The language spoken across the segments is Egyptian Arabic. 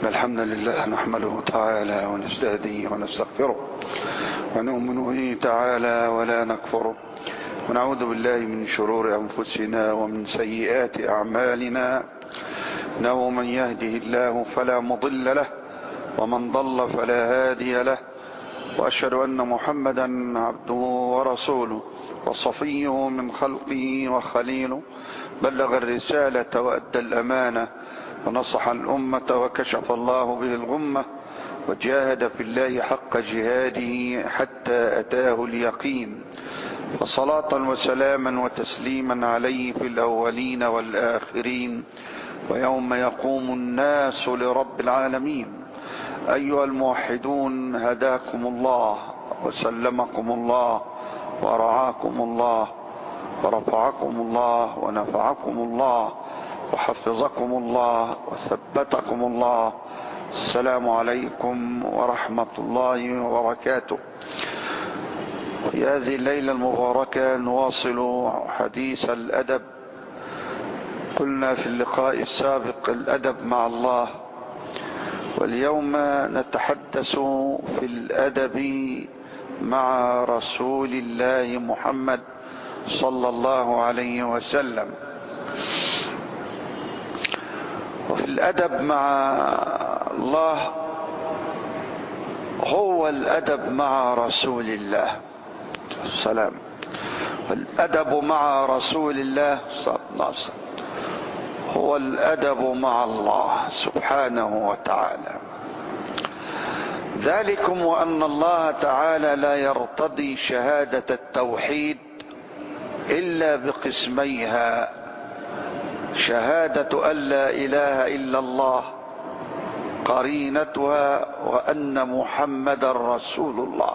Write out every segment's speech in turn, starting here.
إن الحمد لله نحمده تعالى ونستهديه ونستغفره ونؤمن به تعالى ولا نكفره ونعوذ بالله من شرور أنفسنا ومن سيئات أعمالنا إنه من يهده الله فلا مضل له ومن ضل فلا هادي له وأشهد أن محمدا عبده ورسوله وصفيه من خلقه وخليله بلغ الرسالة وأدى الأمانة ونصح الأمة وكشف الله به الغمة وجاهد في الله حق جهاده حتى أتاه اليقين فصلاة وسلاما وتسليما عليه في الأولين والآخرين ويوم يقوم الناس لرب العالمين أيها الموحدون هداكم الله وسلمكم الله ورعاكم الله ورفعكم الله ونفعكم الله وحفظكم الله وثبتكم الله السلام عليكم ورحمة الله وبركاته في هذه الليلة المباركة نواصل حديث الأدب قلنا في اللقاء السابق الأدب مع الله واليوم نتحدث في الأدب مع رسول الله محمد صلى الله عليه وسلم وفي الأدب مع الله هو الأدب مع رسول الله السلام والأدب مع رسول الله صلى الله عليه وسلم هو الأدب مع الله سبحانه وتعالى ذلكم وأن الله تعالى لا يرتضي شهادة التوحيد إلا بقسميها شهادة أن لا إله إلا الله قرينتها وأن محمد رسول الله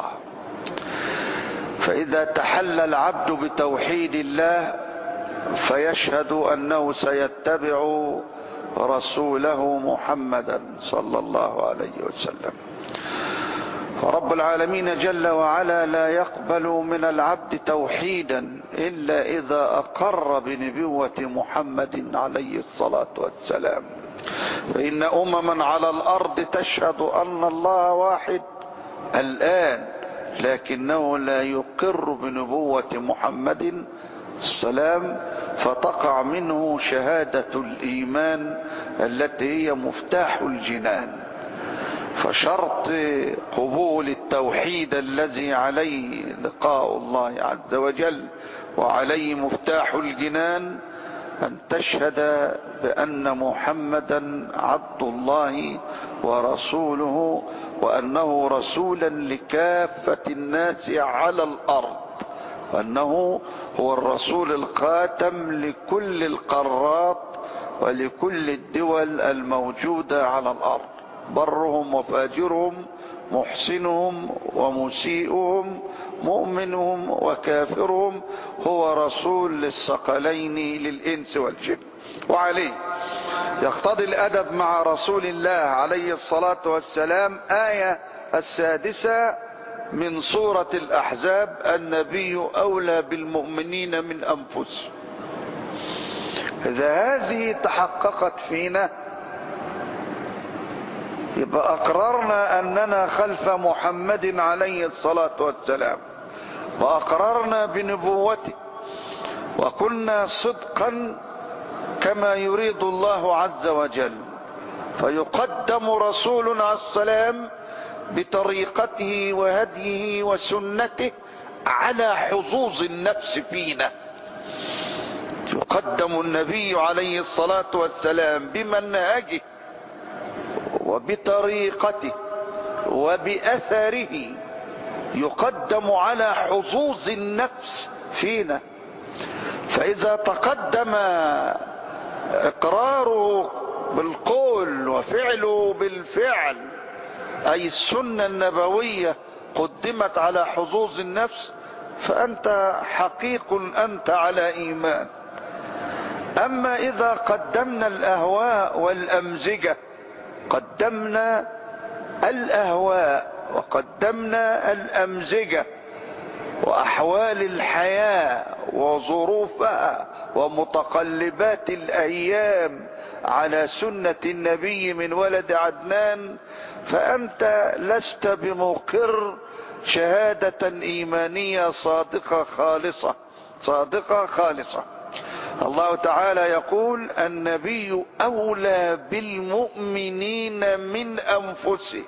فإذا تحلى العبد بتوحيد الله فيشهد أنه سيتبع رسوله محمدا صلى الله عليه وسلم فرب العالمين جل وعلا لا يقبل من العبد توحيدا إلا إذا أقر بنبوة محمد عليه الصلاة والسلام فإن أمما على الأرض تشهد أن الله واحد الآن لكنه لا يقر بنبوة محمد السلام فتقع منه شهادة الإيمان التي هي مفتاح الجنان فشرط قبول التوحيد الذي عليه لقاء الله عز وجل وعليه مفتاح الجنان أن تشهد بأن محمدا عبد الله ورسوله وأنه رسولا لكافة الناس على الأرض وأنه هو الرسول الخاتم لكل القارات ولكل الدول الموجودة على الأرض برهم وفاجرهم محسنهم ومسيئهم مؤمنهم وكافرهم هو رسول للثقلين للإنس والجن وعليه يقتضي الأدب مع رسول الله عليه الصلاة والسلام آية السادسة من سورة الأحزاب النبي أولى بالمؤمنين من أنفسهم إذا هذه تحققت فينا يبقى أقررنا أننا خلف محمد عليه الصلاة والسلام وأقررنا بنبوته وكنا صدقا كما يريد الله عز وجل فيقدم رسول عليه السلام بطريقته وهديه وسنته على حظوظ النفس فينا يقدم النبي عليه الصلاة والسلام بمنهجه وبطريقته وبأثره يقدم على حظوظ النفس فينا فإذا تقدم إقراره بالقول وفعله بالفعل أي السنة النبوية قدمت على حظوظ النفس فأنت حقيق أنت على إيمان أما إذا قدمنا الأهواء والأمزجة قدمنا الأهواء وقدمنا الأمزجة وأحوال الحياة وظروفها ومتقلبات الأيام على سنة النبي من ولد عدنان فأنت لست بمقر شهادة إيمانية صادقة خالصة صادقة خالصة الله تعالى يقول النبي أولى بالمؤمنين من أنفسهم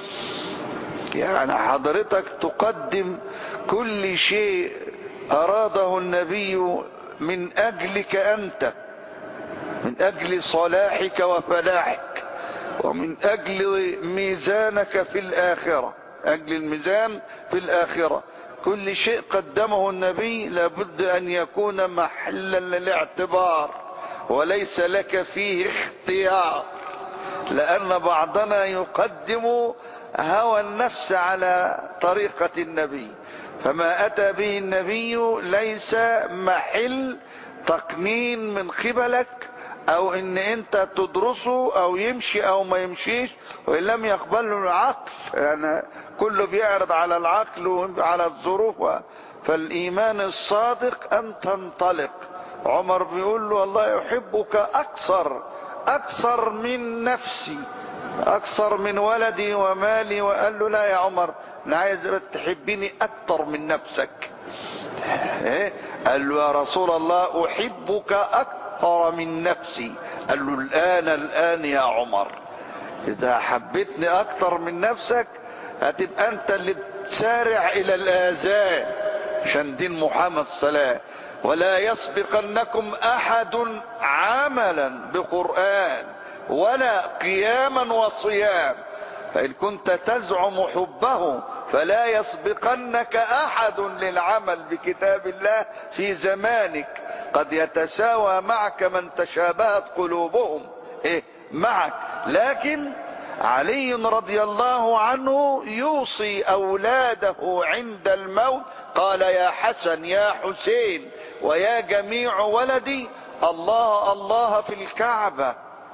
يعني حضرتك تقدم كل شيء أراده النبي من أجلك أنت من أجل صلاحك وفلاحك ومن أجل ميزانك في الآخرة أجل الميزان في الآخرة كل شيء قدمه النبي لابد أن يكون محلا للاعتبار وليس لك فيه اختيار لأن بعضنا يقدم هوى النفس على طريقة النبي فما أتى به النبي ليس محل تقنين من قبلك او ان انت تدرسه او يمشي او ما يمشيش وان لم يقبله العقل يعني كله بيعرض على العقل وعلى الظروف فالايمان الصادق ان تنطلق عمر بيقول له الله يحبك اكثر اكثر من نفسي اكثر من ولدي ومالي وقال له لا يا عمر انا عايز تحبني اكثر من نفسك ايه قال له يا رسول الله احبك اكثر من نفسي قال له الان الان يا عمر اذا حبيتني اكثر من نفسك هتبقى انت اللي بتسارع الى الاذان عشان دين محمد صلاه ولا يسبقنكم احد عملا بقران ولا قياما وصيام فان كنت تزعم حبه فلا يسبقنك احد للعمل بكتاب الله في زمانك قد يتساوى معك من تشابهت قلوبهم ايه معك لكن علي رضي الله عنه يوصي اولاده عند الموت قال يا حسن يا حسين ويا جميع ولدي الله الله في الكعبة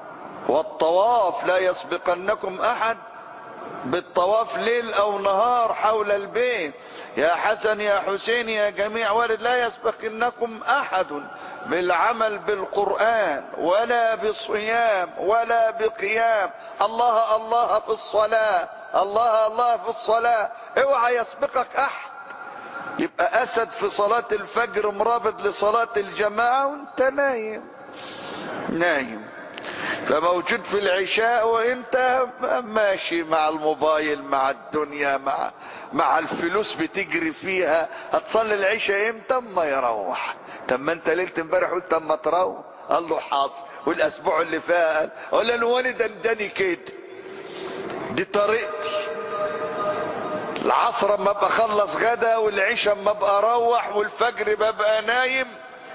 والطواف لا يسبقنكم احد بالطواف ليل او نهار حول البيت يا حسن يا حسين يا جميع ولد لا يسبقنكم احد بالعمل بالقرآن ولا بصيام ولا بقيام الله الله في الصلاة الله الله في الصلاة اوعى يسبقك احد يبقى اسد في صلاة الفجر مرابط لصلاة الجماعة وانت نايم نايم فموجود في العشاء وانت ماشي مع الموبايل مع الدنيا مع مع الفلوس بتجري فيها هتصلي العشاء امتى اما يروح طب ما انت ليله امبارح قلت اما تروح قال له حاصل والاسبوع اللي فات قال له والد اداني كده دي طريقتي العصر اما ابقى اخلص غدا والعشاء اما ابقى اروح والفجر ببقى نايم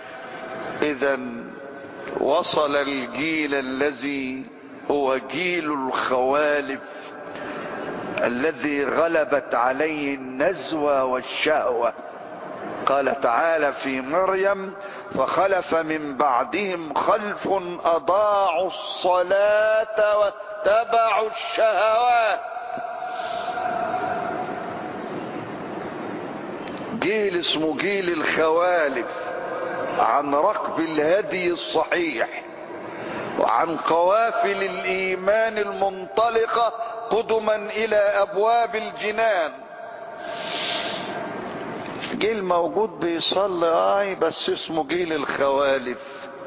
اذا وصل الجيل الذي هو جيل الخوالف الذي غلبت عليه النزوة والشهوة قال تعالى في مريم فخلف من بعدهم خلف اضاعوا الصلاة واتبعوا الشهوات جيل اسمه جيل الخوالف عن ركب الهدي الصحيح وعن قوافل الايمان المنطلقة قدما الى ابواب الجنان جيل موجود بيصلي اي بس اسمه جيل الخوالف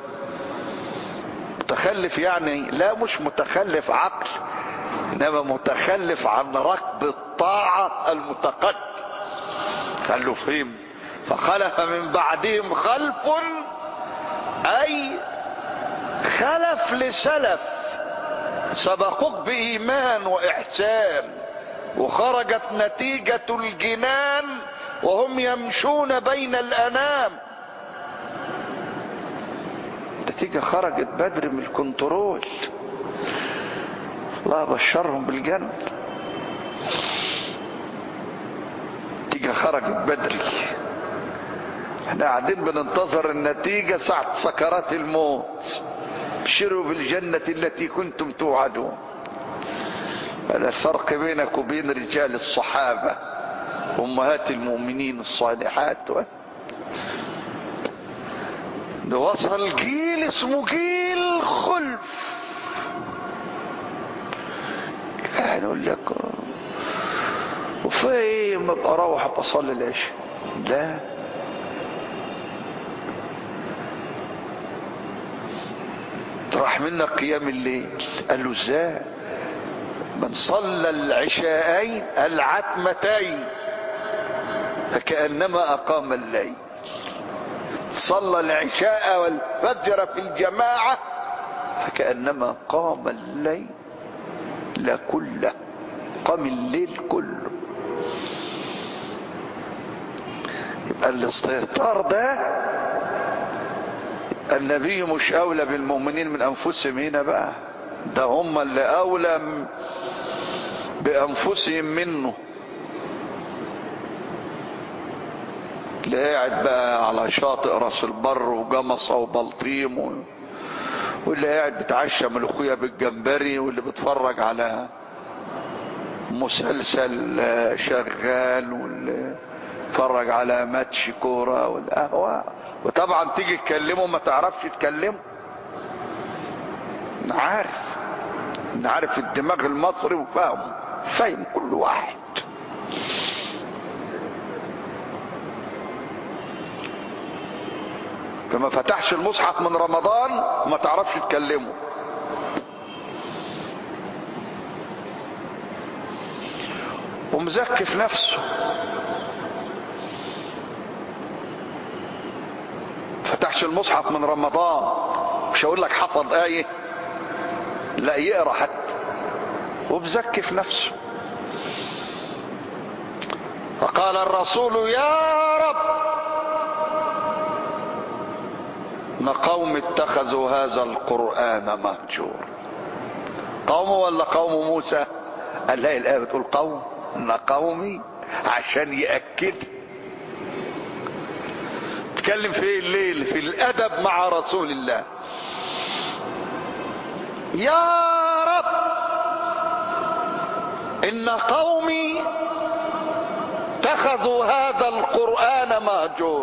متخلف يعني لا مش متخلف عقل انما متخلف عن ركب الطاعة المتقدم قال له فهم فخلف من بعدهم خلف اي خلف لسلف سبقوك بايمان واحسان وخرجت نتيجة الجنان وهم يمشون بين الانام نتيجة خرجت بدر من الكنترول الله بشرهم بالجنة نتيجة خرجت بدري احنا قاعدين بننتظر النتيجة ساعة سكرات الموت ابشروا بالجنة التي كنتم توعدون هذا الفرق بينك وبين رجال الصحابة امهات المؤمنين الصالحات ده وصل جيل اسمه جيل خلف يعني يقول لك وفي ايه ما ابقى اروح ابقى اصلي العشاء لا راح منك قيام الليل قال له ازاي من صلى العشاءين العتمتين فكأنما أقام الليل صلى العشاء والفجر في الجماعة فكأنما قام الليل لا كله قام الليل كله يبقى الاستهتار ده النبي مش اولى بالمؤمنين من انفسهم هنا بقى ده هم اللي اولى بانفسهم منه اللي قاعد بقى على شاطئ راس البر وجمصة وبلطيم و... واللي قاعد بتعشى ملوخية بالجمبري واللي بيتفرج على مسلسل شغال واللي بيتفرج على ماتش كورة والقهوة وطبعا تيجي تكلمه ما تعرفش تكلمه عارف عارف الدماغ المصري وفاهمه فاهم كل واحد فما فتحش المصحف من رمضان وما تعرفش تكلمه ومزكف نفسه فتحش المصحف من رمضان مش هقول لك حفظ ايه لا يقرا حتى وبزكف نفسه فقال الرسول يا رب ان قوم اتخذوا هذا القرآن مهجور قوم ولا قوم موسى قال لا الآية بتقول قوم ان قومي عشان يأكد تكلم في ايه الليل في الادب مع رسول الله يا رب ان قومي اتخذوا هذا القرآن مهجور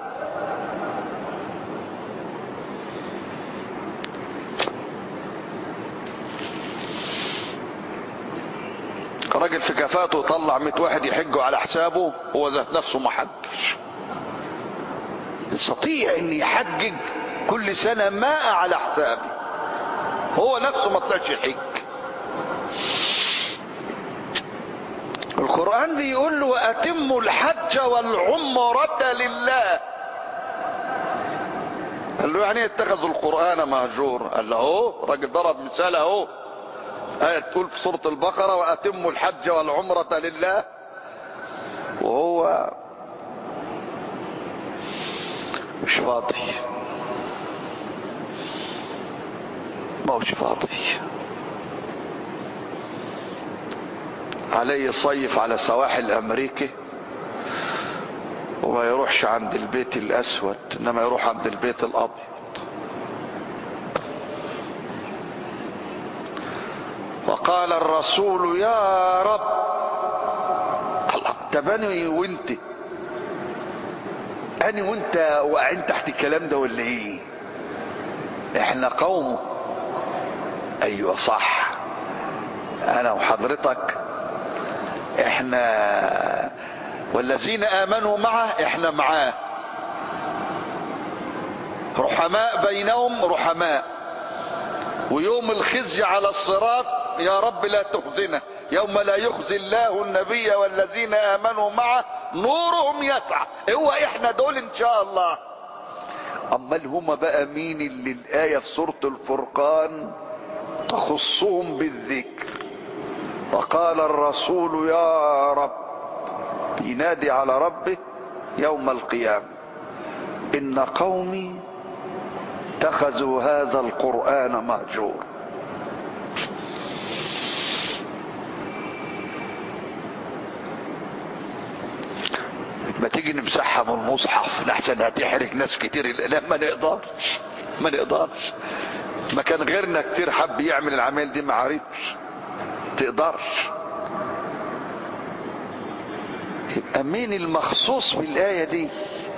راجل في كفاته طلع 100 واحد يحجوا على حسابه هو ذات نفسه ما حجش يستطيع ان يحجج كل سنة ماء على حسابه هو نفسه ما طلعش يحج القرآن بيقول له وأتموا الحج والعمرة لله قال له يعني اتخذوا القرآن مهجور قال له اهو راجل ضرب مثال اهو آية تقول في سورة البقرة وأتموا الحج والعمرة لله وهو مش فاضي ما هوش فاضي عليه يصيف على سواحل امريكا وما يروحش عند البيت الاسود انما يروح عند البيت الابيض وقال الرسول يا رب الله تبني وانت انا وانت واقعين تحت الكلام ده ولا ايه احنا قومه ايوه صح انا وحضرتك احنا والذين امنوا معه احنا معاه رحماء بينهم رحماء ويوم الخزي على الصراط يا رب لا تخزنا يوم لا يخزي الله النبي والذين امنوا معه نورهم يسعى هو احنا دول ان شاء الله امال هما بقى مين اللي الايه في سوره الفرقان تخصهم بالذكر وقال الرسول يا رب ينادي على ربه يوم القيامه ان قومي اتخذوا هذا القران مهجور ما تيجي نمسحها من المصحف لحسن هتحرج ناس كتير لا ما نقدرش ما نقدرش ما كان غيرنا كتير حب يعمل العمل دي ما عرفش تقدرش يبقى مين المخصوص بالآية دي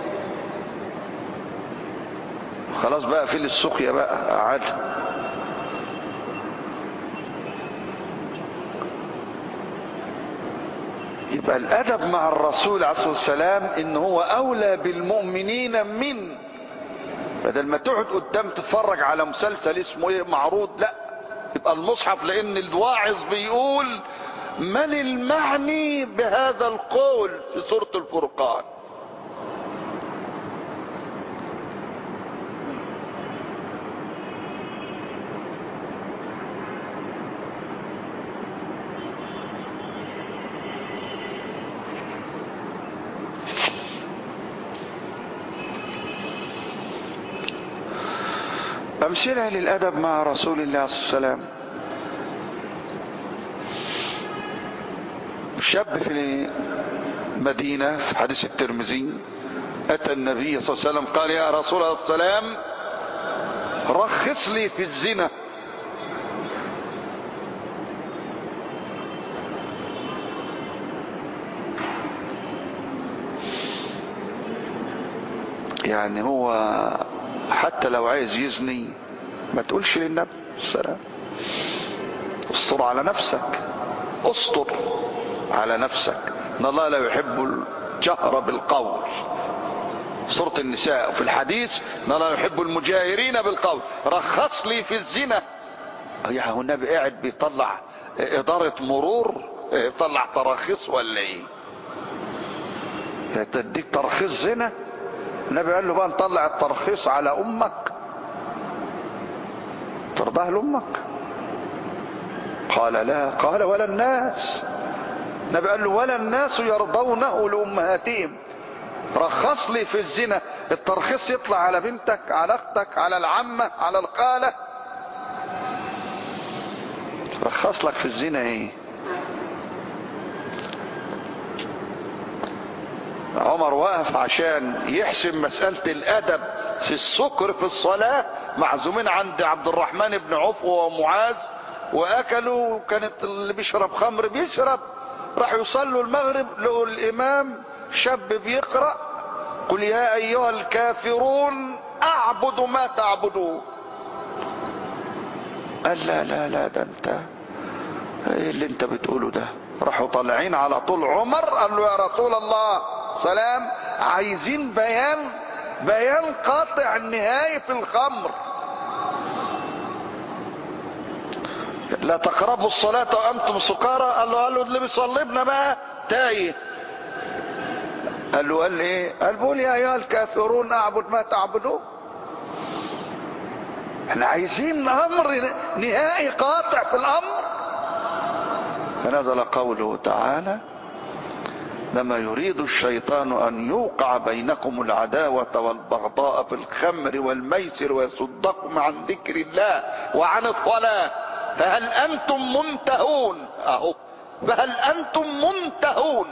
خلاص بقى في السقيا بقى عاد يبقى الادب مع الرسول عليه الصلاه والسلام ان هو اولى بالمؤمنين من بدل ما تقعد قدام تتفرج على مسلسل اسمه ايه معروض لا يبقى المصحف لان الواعظ بيقول من المعني بهذا القول في سوره الفرقان أمثلة للأدب مع رسول الله صلى الله عليه وسلم شاب في المدينة في حديث الترمذي أتى النبي صلى الله عليه وسلم قال يا رسول الله السلام رخص لي في الزنا يعني هو حتى لو عايز يزني ما تقولش للنبي السلام استر على نفسك استر على نفسك ان الله لا يحب الجهر بالقول سورة النساء في الحديث ان الله يحب المجاهرين بالقول رخص لي في الزنا يعني هو النبي قاعد بيطلع ادارة مرور يطلع تراخيص ولا ايه تديك ترخيص زنا النبي قال له بقى نطلع الترخيص على امك ترضاه لامك قال لا قال ولا الناس النبي قال له ولا الناس يرضونه لامهاتهم رخص لي في الزنا الترخيص يطلع على بنتك على اختك على العمة على الخالة رخص لك في الزنا ايه عمر وقف عشان يحسم مسألة الأدب في السكر في الصلاة معزومين عند عبد الرحمن بن عوف ومعاذ وأكلوا كانت اللي بيشرب خمر بيشرب راح يصلوا المغرب لقوا الإمام شاب بيقرأ قل يا أيها الكافرون أعبد ما تعبدون قال لا لا لا ده انت ايه اللي انت بتقوله ده راحوا طالعين على طول عمر قال له يا رسول الله سلام عايزين بيان بيان قاطع النهاية في الخمر لا تقربوا الصلاة وأنتم سكارى قال له قال له اللي بيصلبنا بقى تايه قال له قال ايه قال بقول يا ايها الكافرون اعبد ما تعبدون احنا عايزين امر نهائي قاطع في الامر فنزل قوله تعالى لما يريد الشيطان ان يوقع بينكم العداوة والبغضاء في الخمر والميسر ويصدكم عن ذكر الله وعن الصلاة فهل انتم منتهون اهو فهل انتم منتهون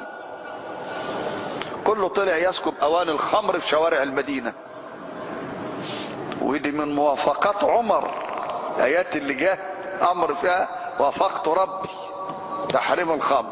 كله طلع يسكب اواني الخمر في شوارع المدينة ودي من موافقات عمر الايات اللي جه امر فيها وافقت ربي تحريم الخمر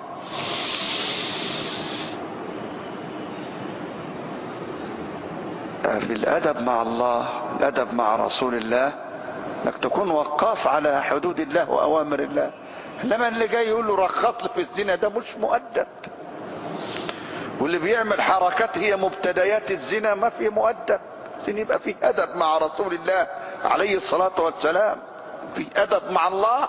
في الادب مع الله الادب مع رسول الله انك تكون وقاف على حدود الله واوامر الله انما اللي جاي يقول له رخص لي في الزنا ده مش مؤدب واللي بيعمل حركات هي مبتديات الزنا ما في مؤدب عشان يبقى في ادب مع رسول الله عليه الصلاة والسلام في ادب مع الله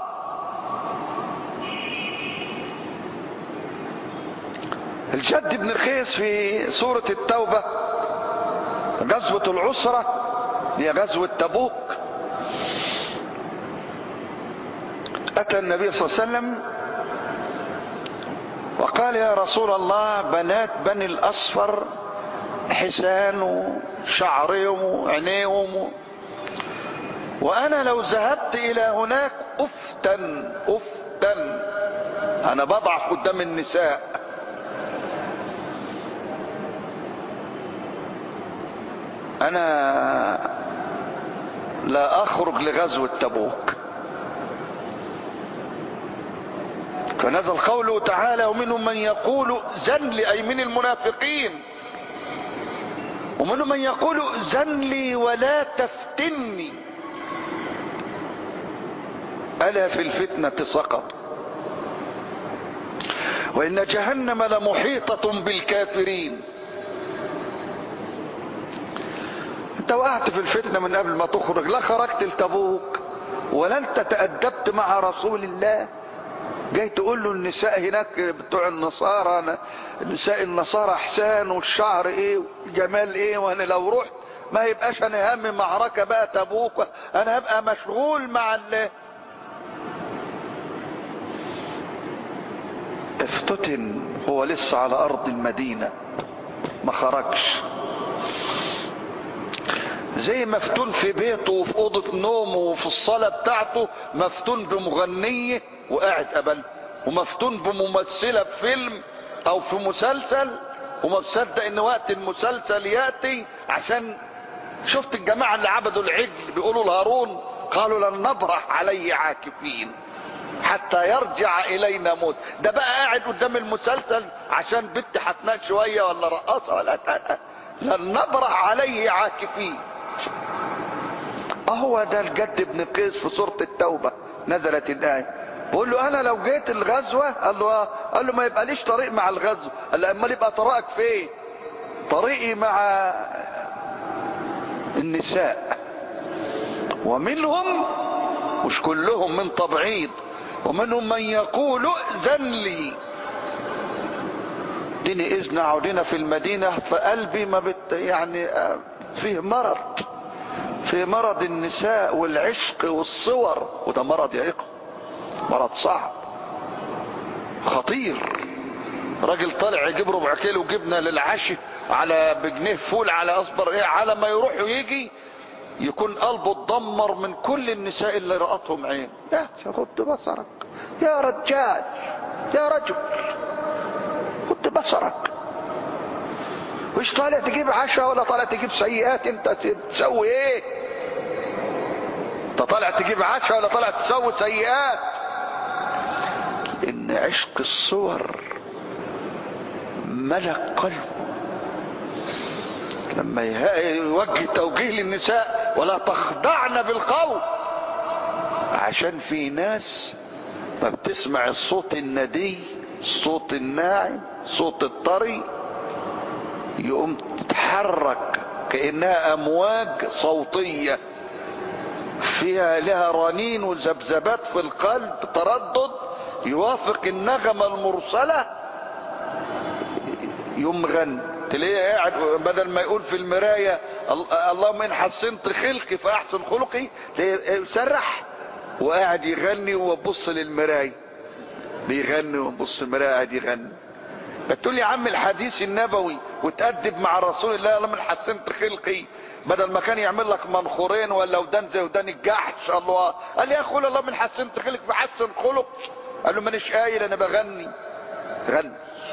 الجد بن خيس في سورة التوبة غزوة العسرة هي غزوة تبوك اتى النبي صلى الله عليه وسلم وقال يا رسول الله بنات بني الاصفر حسان وشعرهم وعينيهم وانا لو ذهبت الى هناك افتن افتن انا بضعف قدام النساء انا لا اخرج لغزوة تبوك فنزل قوله تعالى ومنهم من يقول زن لي اي من المنافقين ومنهم من يقول زن لي ولا تفتني الا في الفتنة سقط وإن جهنم لمحيطة بالكافرين انت وقعت في الفتنة من قبل ما تخرج لا خرجت لتبوك ولا انت تأدبت مع رسول الله جاي تقول له النساء هناك بتوع النصارى نساء النصارى احسان والشعر ايه وجمال ايه وانا لو رحت ما يبقاش انا هم معركة بقى تبوك انا هبقى مشغول مع ال افتتن هو لسه على ارض المدينة ما خرجش زي مفتون في بيته وفي اوضة نومه وفي الصالة بتاعته مفتون بمغنية وقاعد قبل ومفتون بممثلة في فيلم او في مسلسل وما بصدق ان وقت المسلسل ياتي عشان شفت الجماعة اللي عبدوا العجل بيقولوا لهارون قالوا لن نبرح عليه عاكفين حتى يرجع الينا موت ده بقى قاعد قدام المسلسل عشان بنت هتنام شويه ولا رقاصه ولا تاتا لن نبرح عليه عاكفين اهو ده الجد ابن قيس في سوره التوبه نزلت الايه بقول له انا لو جيت الغزوه قال له آه. قال له ما يبقى ليش طريق مع الغزو قال له امال يبقى طريقك فين طريقي مع النساء ومنهم مش كلهم من تبعيض ومنهم من يقول ائذن لي اديني اذن اقعد في المدينه فقلبي ما بت يعني فيه مرض في مرض النساء والعشق والصور وده مرض يا اخوه مرض صعب خطير راجل طالع يجيب ربع كيلو جبنه للعشاء على بجنيه فول على اصبر ايه على ما يروح ويجي يكون قلبه اتدمر من كل النساء اللي رأتهم عين يا غض بصرك يا رجال يا رجل غض بصرك مش طالع تجيب عشاء ولا طالع تجيب سيئات انت تسوي ايه انت طالع تجيب عشاء ولا طالع تسوي سيئات ان عشق الصور ملك قلبه لما يوجه توجيه للنساء ولا تخضعن بالقول عشان في ناس ما بتسمع الصوت الندي الصوت الناعم صوت الطري يقوم تتحرك كأنها أمواج صوتية فيها لها رنين وذبذبات في القلب تردد يوافق النغمة المرسلة يوم غني تلاقيه قاعد بدل ما يقول في المراية اللهم ان حسنت خلقي فاحسن خلقي تلاقيه يسرح وقاعد يغني ويبص للمراية بيغني ويبص المراية قاعد يغني بتقول يا عم الحديث النبوي وتأدب مع رسول الله اللهم ان حسنت خلقي بدل ما كان يعمل لك منخورين ولا ودان زي ودان الجحش الله قال يا اخويا اللهم ان حسنت خلقك فحسن خلق قال له مانيش قايل انا بغني غني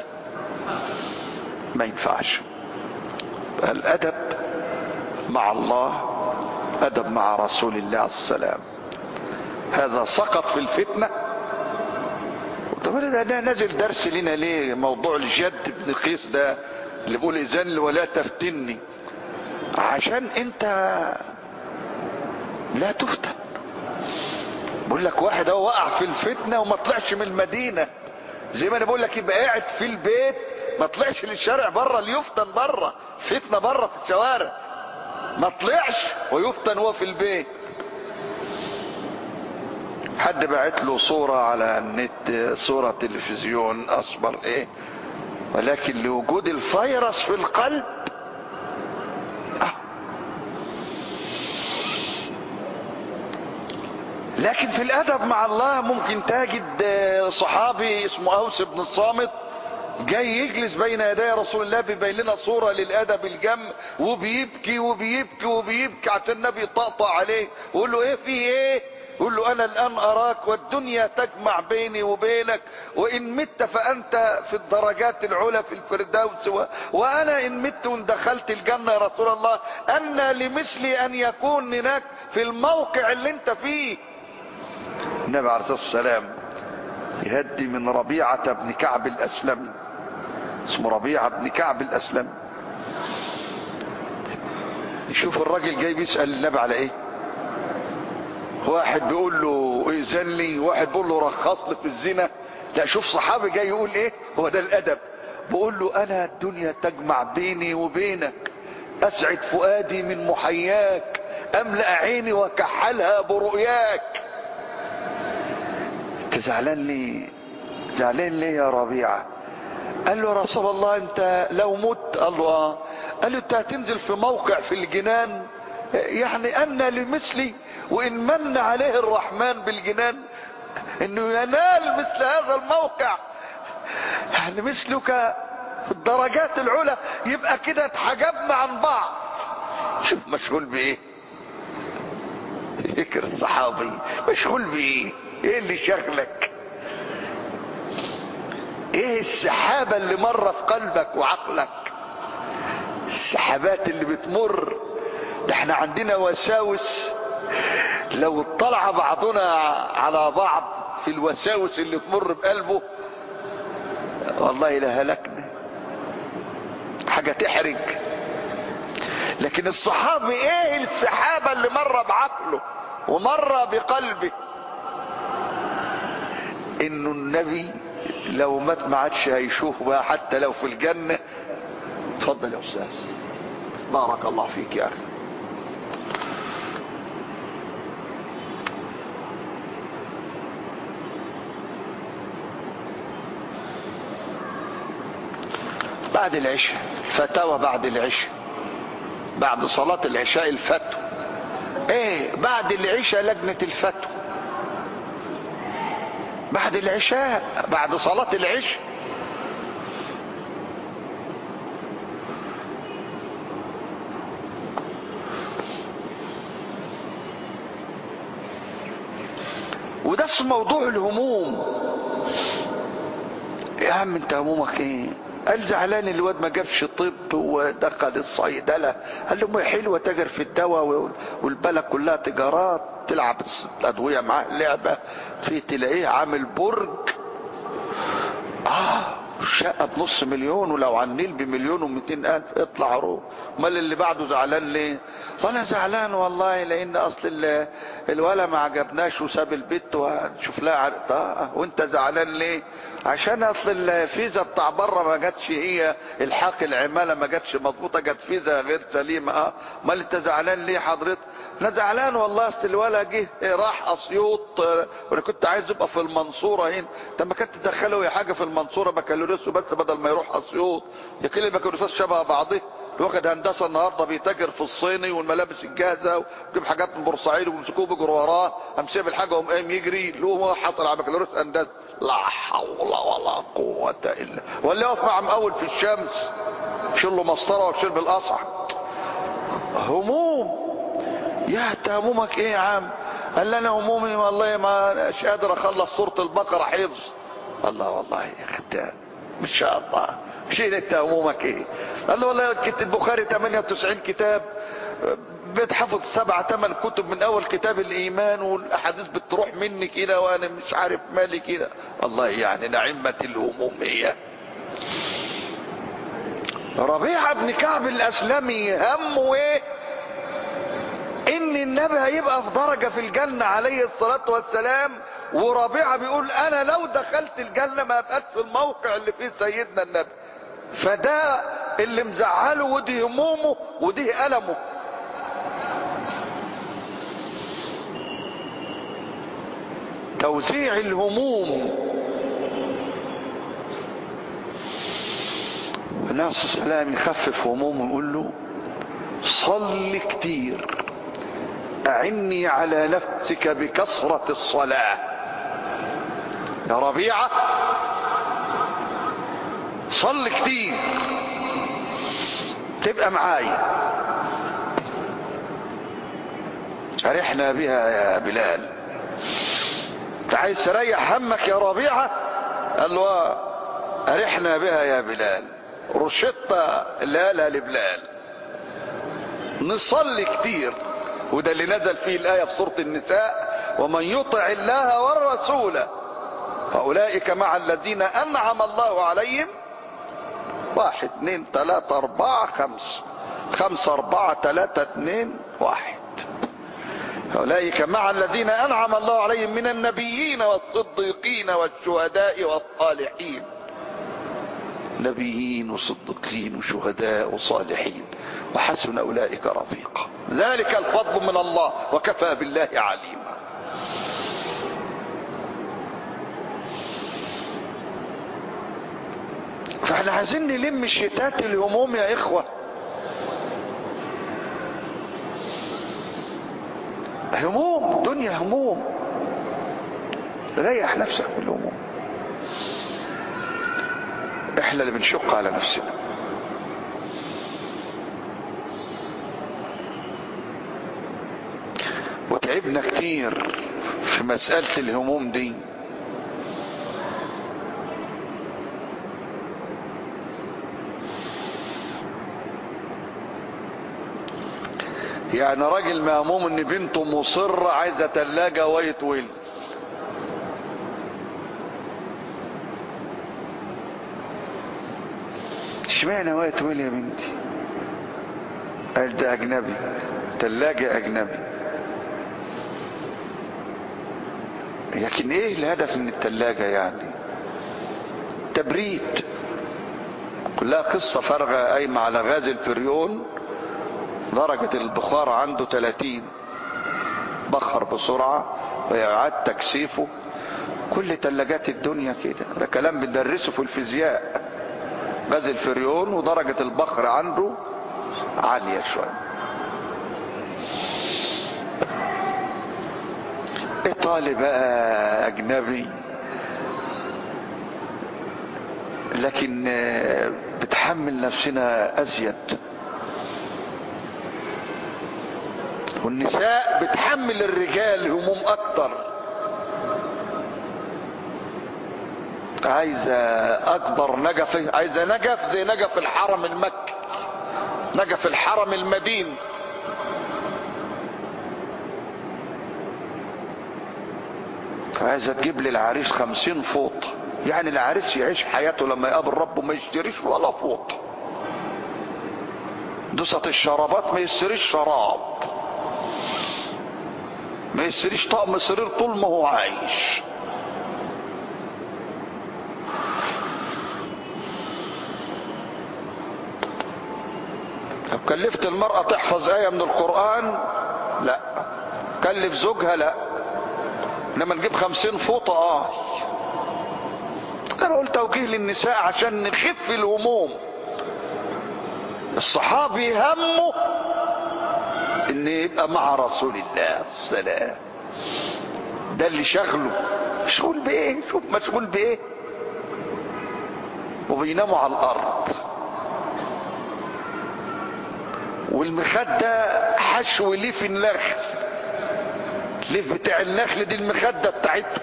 ما ينفعش الادب مع الله ادب مع رسول الله عليه السلام هذا سقط في الفتنة طب ده نازل درس لنا ليه موضوع الجد ابن قيس ده اللي بيقول اذن ولا تفتني عشان انت لا تفتن بقول لك واحد هو وقع في الفتنة وما طلعش من المدينة زي ما انا بقول لك يبقى قاعد في البيت ما طلعش للشارع بره ليفتن بره فتنة بره في الشوارع ما طلعش ويفتن هو في البيت حد بعت له صورة على النت صورة تلفزيون اصبر ايه ولكن لوجود الفيروس في القلب آه. لكن في الادب مع الله ممكن تجد صحابي اسمه اوس بن الصامت جاي يجلس بين يدي رسول الله بيبين لنا صوره للادب الجم وبيبكي وبيبكي وبيبكي عشان النبي يطقطق عليه ويقول له ايه في ايه يقول له انا الان اراك والدنيا تجمع بيني وبينك وان مت فانت في الدرجات العلى في الفردوس و... وانا ان مت وان دخلت الجنه يا رسول الله ان لمثلي ان يكون هناك في الموقع اللي انت فيه النبي عليه الصلاه والسلام يهدي من ربيعه بن كعب الاسلمي اسمه ربيعه بن كعب الاسلمي يشوف الراجل جاي بيسال النبي على ايه واحد بيقول له اذن لي واحد بيقول له رخص لي في الزنا لا شوف صحابي جاي يقول ايه هو ده الادب بقول له انا الدنيا تجمع بيني وبينك اسعد فؤادي من محياك املأ عيني وكحلها برؤياك انت زعلان ليه زعلان ليه يا ربيعه قال له يا رسول الله انت لو مت قال له اه قال له انت هتنزل في موقع في الجنان يعني ان لمثلي وان من عليه الرحمن بالجنان انه ينال مثل هذا الموقع يعني مثلك في الدرجات العلى يبقى كده اتحجبنا عن بعض شوف مشغول بايه فكر الصحابي مشغول بايه ايه اللي شغلك ايه السحابة اللي مرة في قلبك وعقلك السحابات اللي بتمر ده احنا عندنا وساوس لو اطلع بعضنا على بعض في الوساوس اللي تمر بقلبه والله لهلكنا حاجة تحرج لكن الصحابي ايه السحابة اللي مرة بعقله ومرة بقلبه انه النبي لو مات ما عادش هيشوفه بقى حتى لو في الجنة اتفضل يا استاذ بارك الله فيك يا اخي بعد العشاء فتاوى بعد العشاء بعد صلاة العشاء الفتوى ايه بعد العشاء لجنة الفتوى بعد العشاء بعد صلاة العشاء وده اسمه موضوع الهموم يا عم انت همومك ايه قال زعلان الواد ما جابش طب ودخل الصيدله قال له ما هي حلوه تاجر في الدواء والبلد كلها تجارات تلعب الادويه معاه لعبه في تلاقيه عامل برج اه شقه بنص مليون ولو على النيل بمليون ومئتين الف اطلع روح امال اللي بعده زعلان ليه وانا زعلان والله لان اصل الولا ما عجبناش وساب البيت وهنشوف لها عرق وانت زعلان ليه عشان اصل الفيزا بتاع بره ما جاتش هي الحاق العماله ما جاتش مظبوطه جت فيزا غير سليمه اه امال انت زعلان ليه حضرتك انا زعلان والله اصل الولا جه راح اسيوط وانا كنت عايز يبقى في المنصوره هنا طب ما كانت تدخله يا حاجه في المنصوره بكالوريوس بس بدل ما يروح اسيوط يا كل البكالوريوسات شبه بعضها واخد هندسه النهارده بيتاجر في الصيني والملابس الجاهزه ويجيب حاجات من بورسعيد ويمسكوه بيجروا وراه قام سايب الحاجه وقام قايم يجري له هو حصل على بكالوريوس هندسه لا حول ولا قوه الا ولا يقف مع مقاول في الشمس يشيل له مسطره ويشيل بالقصع هموم يا انت همومك ايه يا عم قال لي انا همومي والله ما مش قادر اخلص سوره البقره حفظ الله والله يا ختام ما شاء الله شيل انت همومك ايه قال له والله البخاري 98 كتاب بتحفظ سبع ثمان كتب من اول كتاب الايمان والاحاديث بتروح مني كده وانا مش عارف مالي كده والله يعني نعمة الهموم هي ربيعة بن كعب الاسلمي همه ايه ان النبي هيبقى في درجة في الجنة عليه الصلاة والسلام وربيعة بيقول انا لو دخلت الجنة ما ابقاش في الموقع اللي فيه سيدنا النبي فده اللي مزعله ودي همومه ودي ألمه توزيع الهموم النبي صلى الله عليه وسلم يخفف همومه ويقول له صل كتير أعني على نفسك بكثرة الصلاة يا ربيعة صل كتير تبقى معايا فرحنا بها يا بلال انت عايز تريح همك يا ربيعة قال له أرحنا بها يا بلال رشدت لالها لبلال نصلي كتير وده اللي نزل فيه الآية في سورة النساء ومن يطع الله والرسول فأولئك مع الذين أنعم الله عليهم واحد اثنين ثلاثة أربعة خمسة خمسة أربعة ثلاثة اثنين واحد أولئك مع الذين أنعم الله عليهم من النبيين والصديقين والشهداء والصالحين نبيين وصديقين وشهداء وصالحين وحسن أولئك رفيقا ذلك الفضل من الله وكفى بالله عليما فاحنا عايزين نلم شتات الهموم يا اخوه هموم دنيا هموم ريح نفسك من الهموم احنا اللي بنشق على نفسنا وتعبنا كتير في مسألة الهموم دي يعني راجل مهموم ان بنته مصرة عايزة تلاجة وايت ويل اشمعنى وايت ويل يا بنتي قال ده اجنبي تلاجة اجنبي لكن ايه الهدف من التلاجة يعني تبريد كلها قصة فارغة قايمة على غاز الفريون درجة البخار عنده 30 بخر بسرعة ويعاد تكثيفه كل تلاجات الدنيا كده ده كلام بندرسه في الفيزياء غاز الفريون ودرجة البخر عنده عالية شوية ايطالي بقى اجنبي لكن بتحمل نفسنا ازيد والنساء بتحمل الرجال هموم اكتر عايزة اكبر نجف عايزة نجف زي نجف الحرم المكي نجف الحرم المدين عايزة تجيب لي العريس خمسين فوط يعني العريس يعيش حياته لما يقابل ربه ما يشتريش ولا فوط دوسة الشرابات ما يشتريش شراب ما يشتريش طقم سرير طول ما هو عايش لو كلفت المرأة تحفظ آية من القرآن لا كلف زوجها لا انما نجيب خمسين فوطة اه انا قلت توجيه للنساء عشان نخف الهموم الصحابي همه ان يبقى مع رسول الله السلام ده اللي شغله مشغول بايه شوف مشغول بايه وبيناموا على الارض والمخدة حشو ليف النخل ليف بتاع النخل دي المخدة بتاعته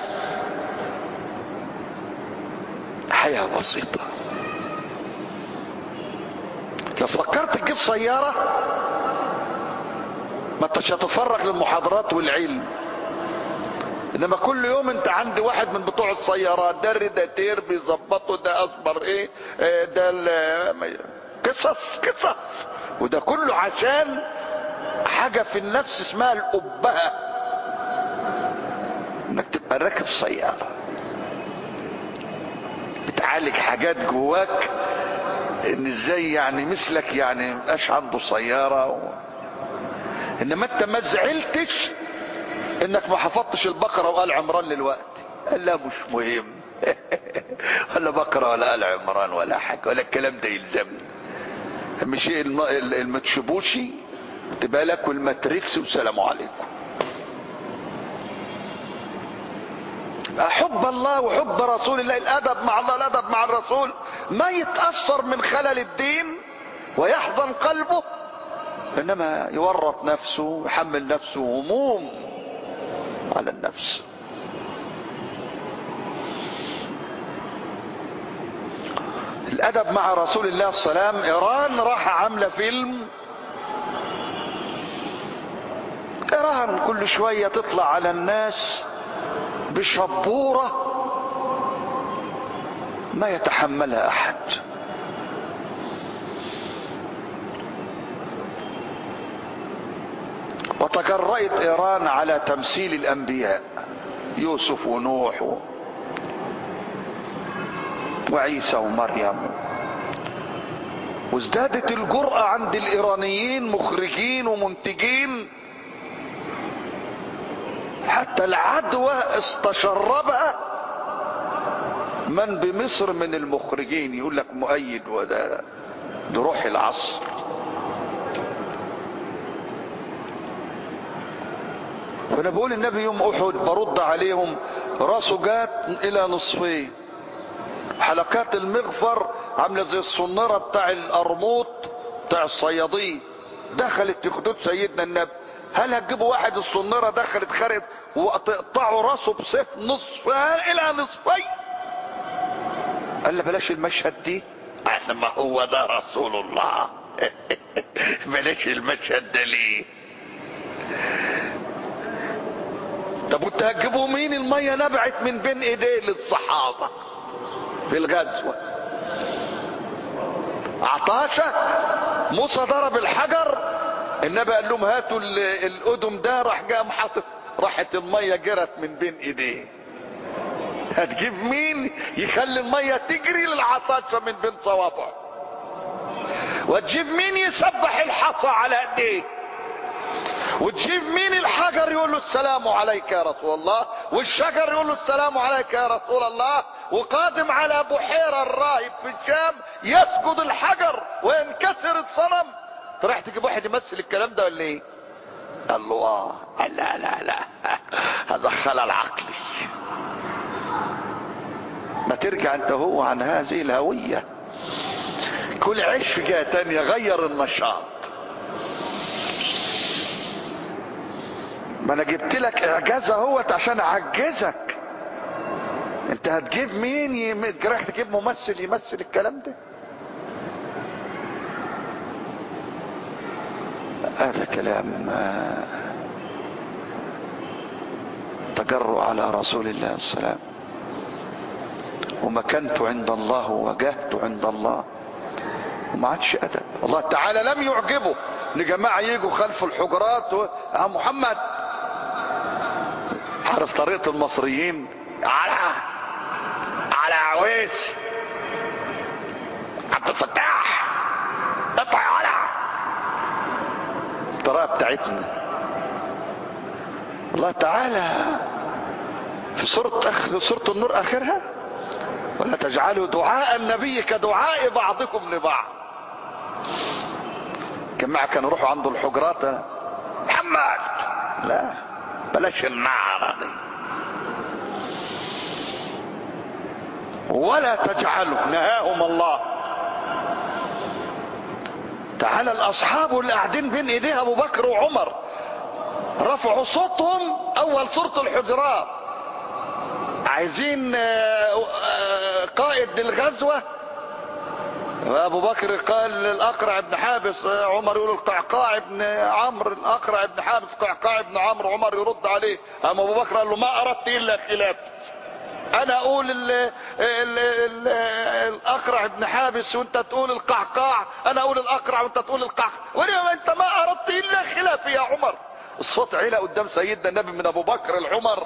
حياة بسيطة لو فكرت تجيب سيارة ما انتش هتتفرغ للمحاضرات والعلم انما كل يوم انت عند واحد من بتوع السيارات ده الريداتير بيظبطه ده اصبر ايه اه ده قصص قصص وده كله عشان حاجة في النفس اسمها الأبهة انك تبقى راكب سيارة بتعالج حاجات جواك ان ازاي يعني مثلك يعني مبقاش عنده سيارة و... انما انت ما زعلتش انك ما حفظتش البقرة وآل عمران للوقت قال لا مش مهم ولا بقرة ولا آل عمران ولا حاجة ولا الكلام ده يلزمني مش المتشبوشي تبقى لك والماتريكس والسلام عليكم حب الله وحب رسول الله الادب مع الله الادب مع الرسول ما يتاثر من خلل الدين ويحزن قلبه انما يورط نفسه ويحمل نفسه هموم على النفس الادب مع رسول الله السلام ايران راح عامله فيلم ايران كل شويه تطلع على الناس بشبوره ما يتحملها احد وتجرأت ايران على تمثيل الانبياء يوسف ونوح و... وعيسى ومريم وازدادت الجرأة عند الايرانيين مخرجين ومنتجين حتى العدوى استشربها من بمصر من المخرجين يقول لك مؤيد وده ده روح العصر فانا بقول النبي يوم احد برد عليهم راسه جات الى نصفين حلقات المغفر عامله زي الصناره بتاع القرموط بتاع الصيادين دخلت في خدود سيدنا النبي هل هتجيبوا واحد الصناره دخلت خرقت وتقطعوا راسه بسيف نصفها الى نصفين قال له بلاش المشهد دي قال ما هو ده رسول الله بلاش المشهد ده ليه طب وانت هتجيبوا مين المية نبعت من بين ايديه للصحابة في الغزوة عطاشة موسى ضرب الحجر النبي قال لهم هاتوا القدم ده راح جاء حاطط راحت المية جرت من بين ايديه هتجيب مين يخلي المية تجري للعطاشة من بين صوابعه وتجيب مين يسبح الحصى على ايديه وتجيب مين الحجر يقول له السلام عليك يا رسول الله والشجر يقول له السلام عليك يا رسول الله وقادم على بحيرة الراهب في الشام يسجد الحجر وينكسر الصنم راح تجيب واحد يمثل الكلام ده ولا ايه قال له اه قال لا لا لا هذا خلل عقلي ما ترجع انت هو عن هذه الهوية كل عيش في جهة تانية غير النشاط ما انا جبت لك اعجاز اهوت عشان اعجزك انت هتجيب مين يم... رايح تجيب ممثل يمثل الكلام ده هذا كلام تجرؤ على رسول الله السلام ومكانته عند الله وجهته عند الله وما عادش ادب الله تعالى لم يعجبه ان جماعه يجوا خلف الحجرات و... يا محمد عارف طريقه المصريين على على عويس عبد الفتاح اطلع على الطريقه بتاعتنا الله تعالى في سورة أخ... سورة النور آخرها ولا تجعلوا دعاء النبي كدعاء بعضكم لبعض جماعة كانوا يروحوا عنده الحجرات محمد لا بلاش النعرة دي ولا تجعلوا نهاهم الله تعالى الاصحاب اللي قاعدين بين ايديه ابو بكر وعمر رفعوا صوتهم اول سورة الحجرات عايزين قائد الغزوة ابو بكر قال للاقرع بن حابس عمر يقول القعقاع بن عمرو الاقرع بن حابس قعقاع بن عمرو عمر يرد عليه اما ابو بكر قال له ما اردت الا خلاف انا اقول ال ال ال الاقرع بن حابس وانت تقول القعقاع انا اقول الاقرع وانت تقول القعقاع ولما انت ما اردت الا خلاف يا عمر الصوت علا قدام سيدنا النبي من ابو بكر العمر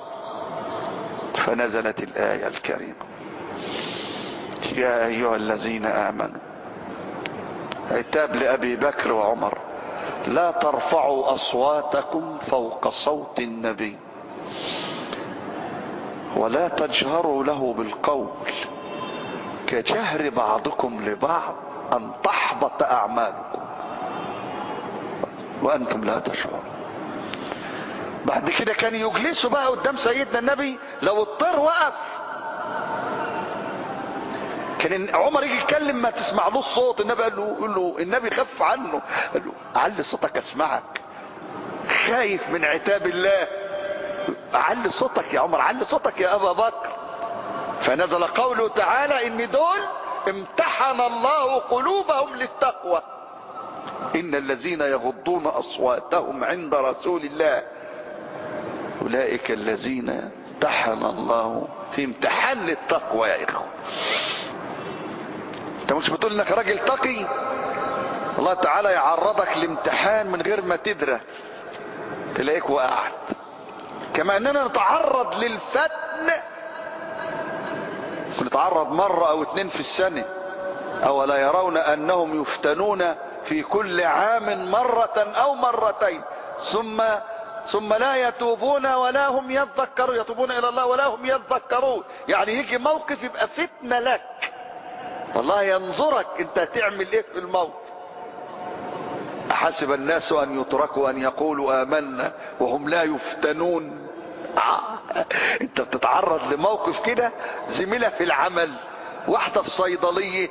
فنزلت الايه الكريمه يا ايها الذين امنوا عتاب لابي بكر وعمر لا ترفعوا اصواتكم فوق صوت النبي ولا تجهروا له بالقول كجهر بعضكم لبعض ان تحبط اعمالكم وانتم لا تشعرون بعد كده كان يجلسوا بقى قدام سيدنا النبي لو الطير وقف كان عمر يجي يتكلم ما تسمعلوش صوت النبي قال له قال له النبي خف عنه قال له علي صوتك اسمعك خايف من عتاب الله علي صوتك يا عمر علي صوتك يا ابا بكر فنزل قوله تعالى ان دول امتحن الله قلوبهم للتقوى ان الذين يغضون اصواتهم عند رسول الله اولئك الذين امتحن الله في امتحان للتقوى يا اخوه انت مش بتقول انك راجل تقي الله تعالى يعرضك لامتحان من غير ما تدرى تلاقيك وقعت كما اننا نتعرض للفتن نتعرض مرة او اتنين في السنة اولا يرون انهم يفتنون في كل عام مرة او مرتين ثم ثم لا يتوبون ولا هم يذكرون يتوبون الى الله ولا هم يذكرون يعني يجي موقف يبقى فتنة لك والله ينظرك انت هتعمل ايه في الموقف حسب الناس ان يتركوا ان يقولوا امنا وهم لا يفتنون آه. انت بتتعرض لموقف كده زميلة في العمل واحدة في صيدلية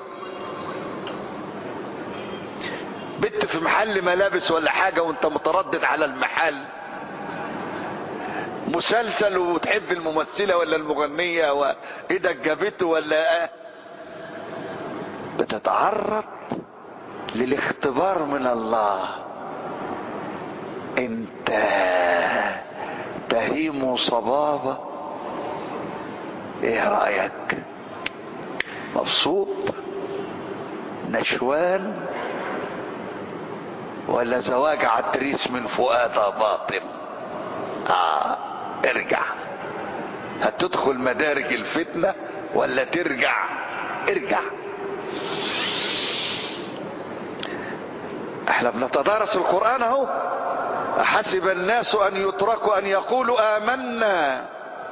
بنت في محل ملابس ولا حاجة وانت متردد على المحل مسلسل وتحب الممثلة ولا المغنية وايدك جابته ولا اه بتتعرض للاختبار من الله انت تهيم صبابة ايه رأيك مبسوط نشوان ولا زواج عتريس من فؤاد باطل اه ارجع هتدخل مدارج الفتنة ولا ترجع ارجع احنا بنتدارس القرآن اهو أحسب الناس أن يتركوا أن يقولوا آمنا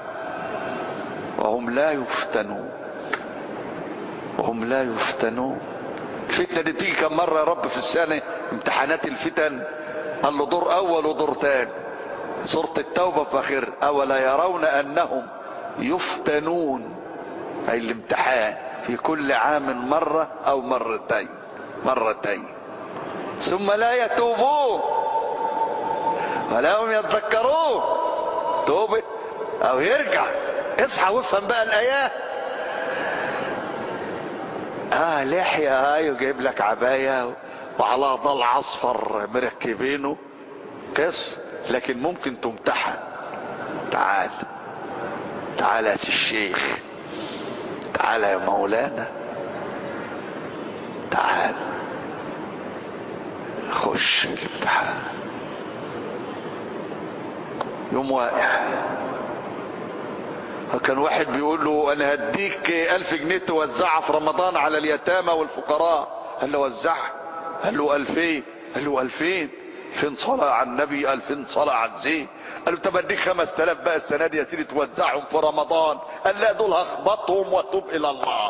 وهم لا يفتنون وهم لا يفتنون الفتنة دي تيجي كم مرة يا رب في السنة امتحانات الفتن قال له دور أول ودور تاني سورة التوبة في آخر أولا يرون أنهم يفتنون أي الامتحان في كل عام مرة أو مرتين مرتين ثم لا يتوبون ولا هم يتذكرون توبة او يرجع اصحى وافهم بقى الايات اه لحية ايوه جايب لك عباية وعلى ضل اصفر مركبينه قص لكن ممكن تمتحن تعال تعال يا سي الشيخ تعال يا مولانا تعال خش الامتحان يوم واقع كان واحد بيقول له انا هديك الف جنيه توزعها في رمضان على اليتامى والفقراء قال له وزعها قال له الفين قال له الفين فين صلاة على النبي الفين صلاة على الزين قال له طب اديك خمس تلاف بقى السنة دي يا سيدي توزعهم في رمضان قال لا دول هخبطهم واتوب الى الله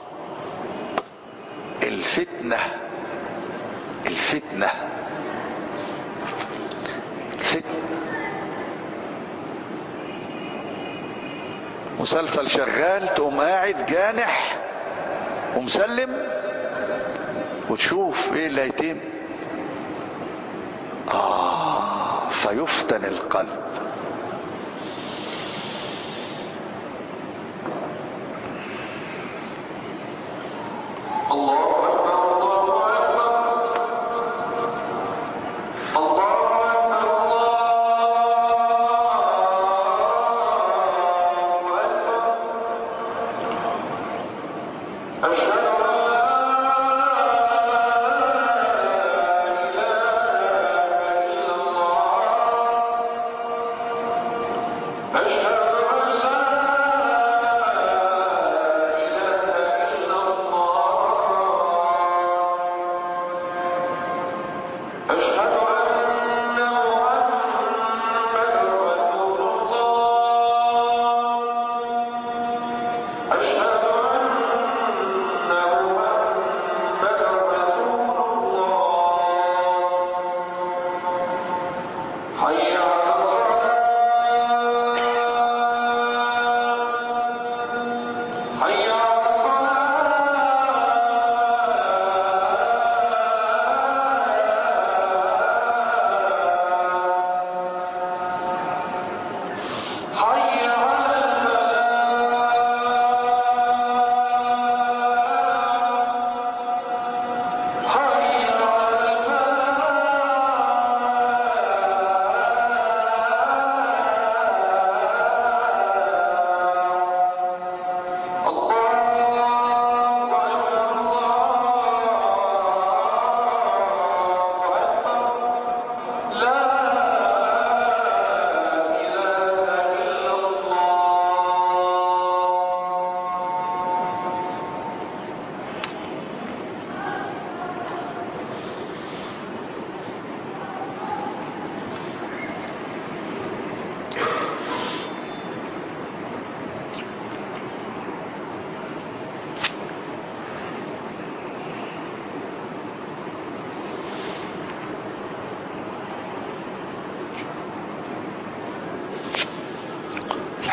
الفتنة الفتنة الفتنة مسلسل شغال تقوم قاعد جانح ومسلم وتشوف ايه اللي هيتم اه فيفتن القلب الله أكبر الله أكبر الله أكبر الله أكبر أشهد أن لا إله إلا الله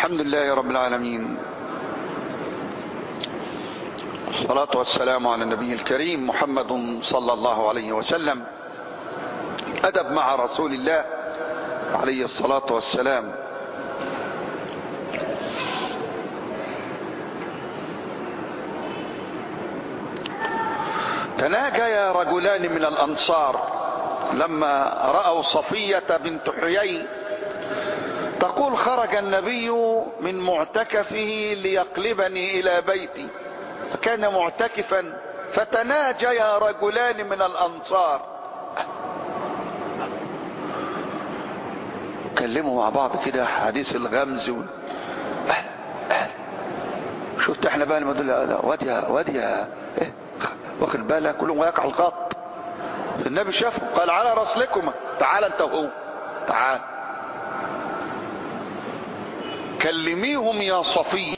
الحمد لله رب العالمين الصلاة والسلام على النبي الكريم محمد صلى الله عليه وسلم أدب مع رسول الله عليه الصلاة والسلام تناجيا رجلان من الأنصار لما رأوا صفية بنت حيي تقول خرج النبي من معتكفه ليقلبني إلى بيتي فكان معتكفا فتناجيا رجلان من الأنصار اتكلموا مع بعض كده حديث الغمز و... أهل أهل شفت احنا بقى لما دول واد يا واد يا ايه واخد بالك كلهم واقع على الخط النبي شافه قال على رسلكما تعال انت وهو تعال كلميهم يا صفية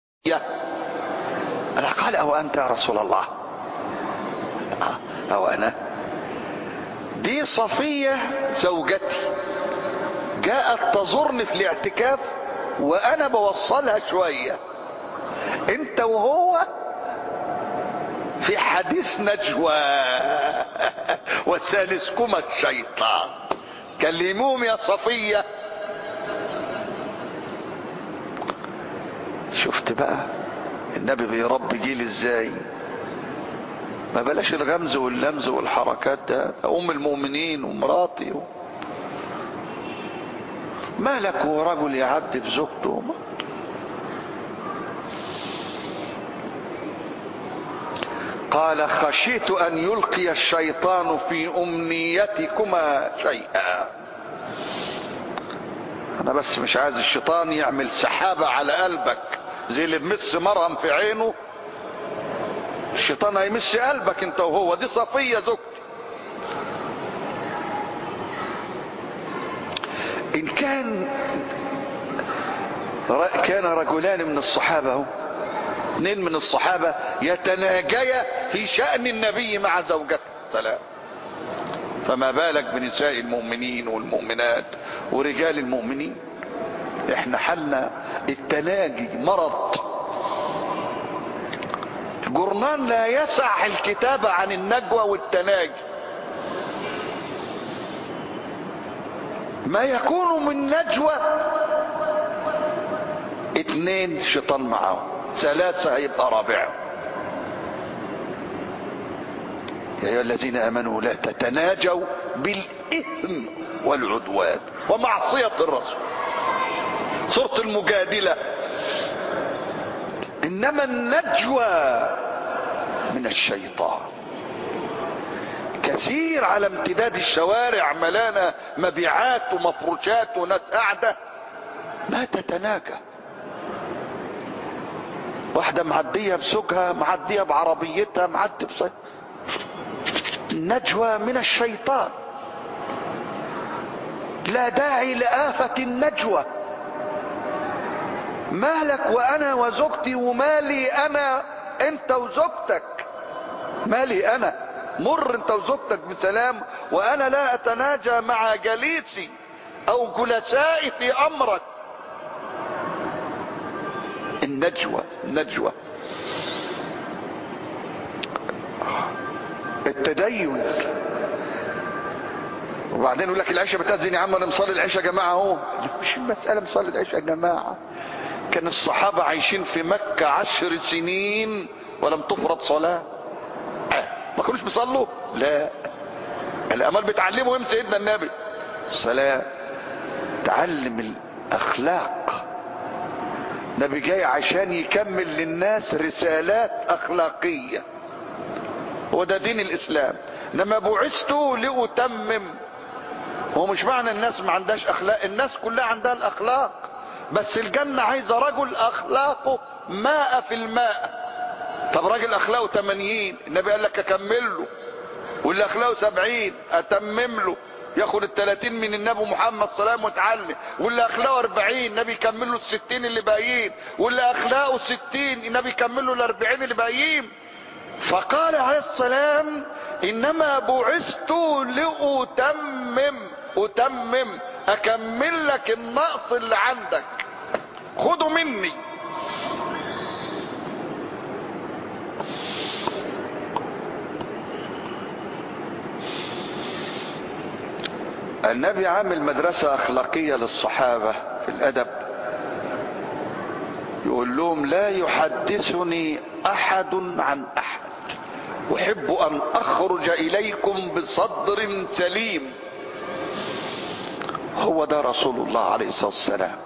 أنا قال أو أنت يا رسول الله أو أنا دي صفية زوجتي جاءت تزورني في الاعتكاف وأنا بوصلها شوية أنت وهو في حديث نجوى وثالثكما الشيطان كلموهم يا صفية شفت بقى النبي بيربي جيل ازاي ما بلاش الغمز واللمز والحركات ده, ده ام المؤمنين ومراتي و... مالك ورجل يعدي في زوجته قال خشيت ان يلقي الشيطان في امنيتكما شيئا انا بس مش عايز الشيطان يعمل سحابة على قلبك زي اللي بمس مرهم في عينه الشيطان هيمس قلبك انت وهو دي صفية زوجتي ان كان كان رجلان من الصحابة هو اثنين من الصحابة يتناجيا في شأن النبي مع زوجته سلام فما بالك بنساء المؤمنين والمؤمنات ورجال المؤمنين احنا حالنا التناجي مرض الجرنان لا يسع الكتابة عن النجوى والتناجي ما يكون من نجوى اتنين شيطان معاهم ثلاثة هيبقى رابعه يا ايها الذين امنوا لا تتناجوا بالاثم والعدوان ومعصيه الرسول سوره المجادله انما النجوى من الشيطان كثير على امتداد الشوارع ملانه مبيعات ومفروشات وناس قاعده ما تتناجى واحده معديه بسوقها معديه بعربيتها معديه بسوقها النجوى من الشيطان لا داعي لآفة النجوى مالك وأنا وزوجتي ومالي أنا أنت وزوجتك مالي أنا مر أنت وزوجتك بسلام وأنا لا أتناجى مع جليسي أو جلسائي في أمرك النجوى النجوى التدين وبعدين يقول لك العشاء بتأذن يا عم انا مصلي العشاء يا جماعه اهو مش المساله مصلي العشاء يا جماعه كان الصحابه عايشين في مكه عشر سنين ولم تفرض صلاه ما كانوش بيصلوا لا الامال بتعلموا امتى سيدنا النبي صلاه تعلم الاخلاق النبي جاي عشان يكمل للناس رسالات اخلاقيه هو ده دين الاسلام انما بعثت لاتمم هو مش معنى الناس ما عندهاش اخلاق الناس كلها عندها الاخلاق بس الجنة عايزة رجل اخلاقه ماء في الماء طب راجل اخلاقه 80 النبي قال لك اكمل له واللي اخلاقه 70 اتمم له ياخد ال 30 من النبي محمد صلى الله عليه وسلم وتعلم واللي اخلاقه 40 النبي يكمل له ال 60 اللي باقيين واللي اخلاقه 60 النبي يكمل له ال 40 اللي باقيين فقال عليه السلام انما بعثت لاتمم اتمم اكمل لك النقص اللي عندك خدوا مني النبي عامل مدرسة أخلاقية للصحابة في الأدب يقول لهم لا يحدثني أحد عن أحد أحب أن أخرج إليكم بصدر سليم هو ده رسول الله عليه الصلاة والسلام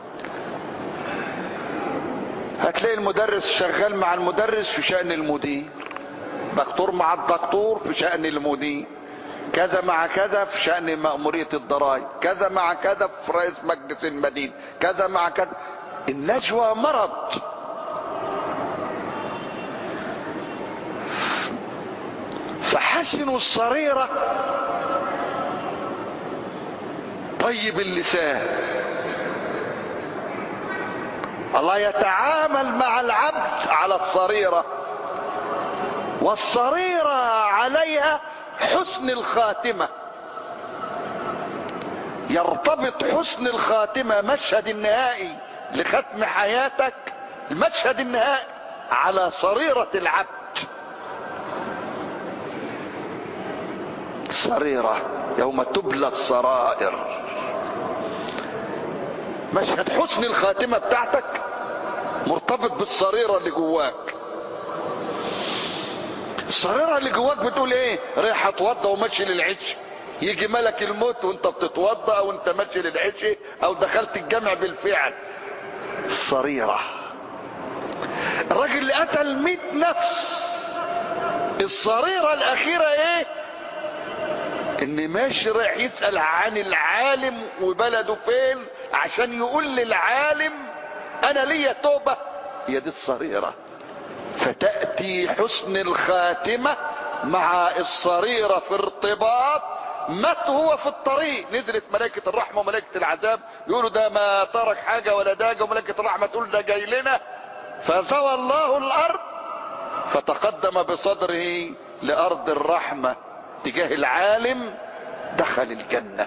هتلاقي المدرس شغال مع المدرس في شأن المدير دكتور مع الدكتور في شأن المدير كذا مع كذا في شأن مأمورية الضرائب كذا مع كذا في رئيس مجلس المدينة كذا مع كذا النجوى مرض فحسنوا الصريرة طيب اللسان الله يتعامل مع العبد على الصريرة والصريرة عليها حسن الخاتمة يرتبط حسن الخاتمة مشهد النهائي لختم حياتك المشهد النهائي على صريرة العبد صريرة يوم تبلى السرائر مشهد حسن الخاتمة بتاعتك مرتبط بالصريرة اللي جواك الصريرة اللي جواك بتقول ايه رايح اتوضى وماشي للعش يجي ملك الموت وانت بتتوضى او انت ماشي للعش او دخلت الجامع بالفعل الصريرة الراجل اللي قتل مئة نفس الصريرة الاخيرة ايه ان ماشي رايح يسأل عن العالم وبلده فين عشان يقول للعالم انا ليا توبة هي دي الصريرة فتأتي حسن الخاتمة مع الصريرة في ارتباط مات هو في الطريق نزلت ملائكة الرحمة وملائكة العذاب يقولوا ده ما ترك حاجة ولا داجة وملائكة الرحمة تقول ده جاي لنا فزوى الله الارض فتقدم بصدره لارض الرحمة تجاه العالم دخل الجنة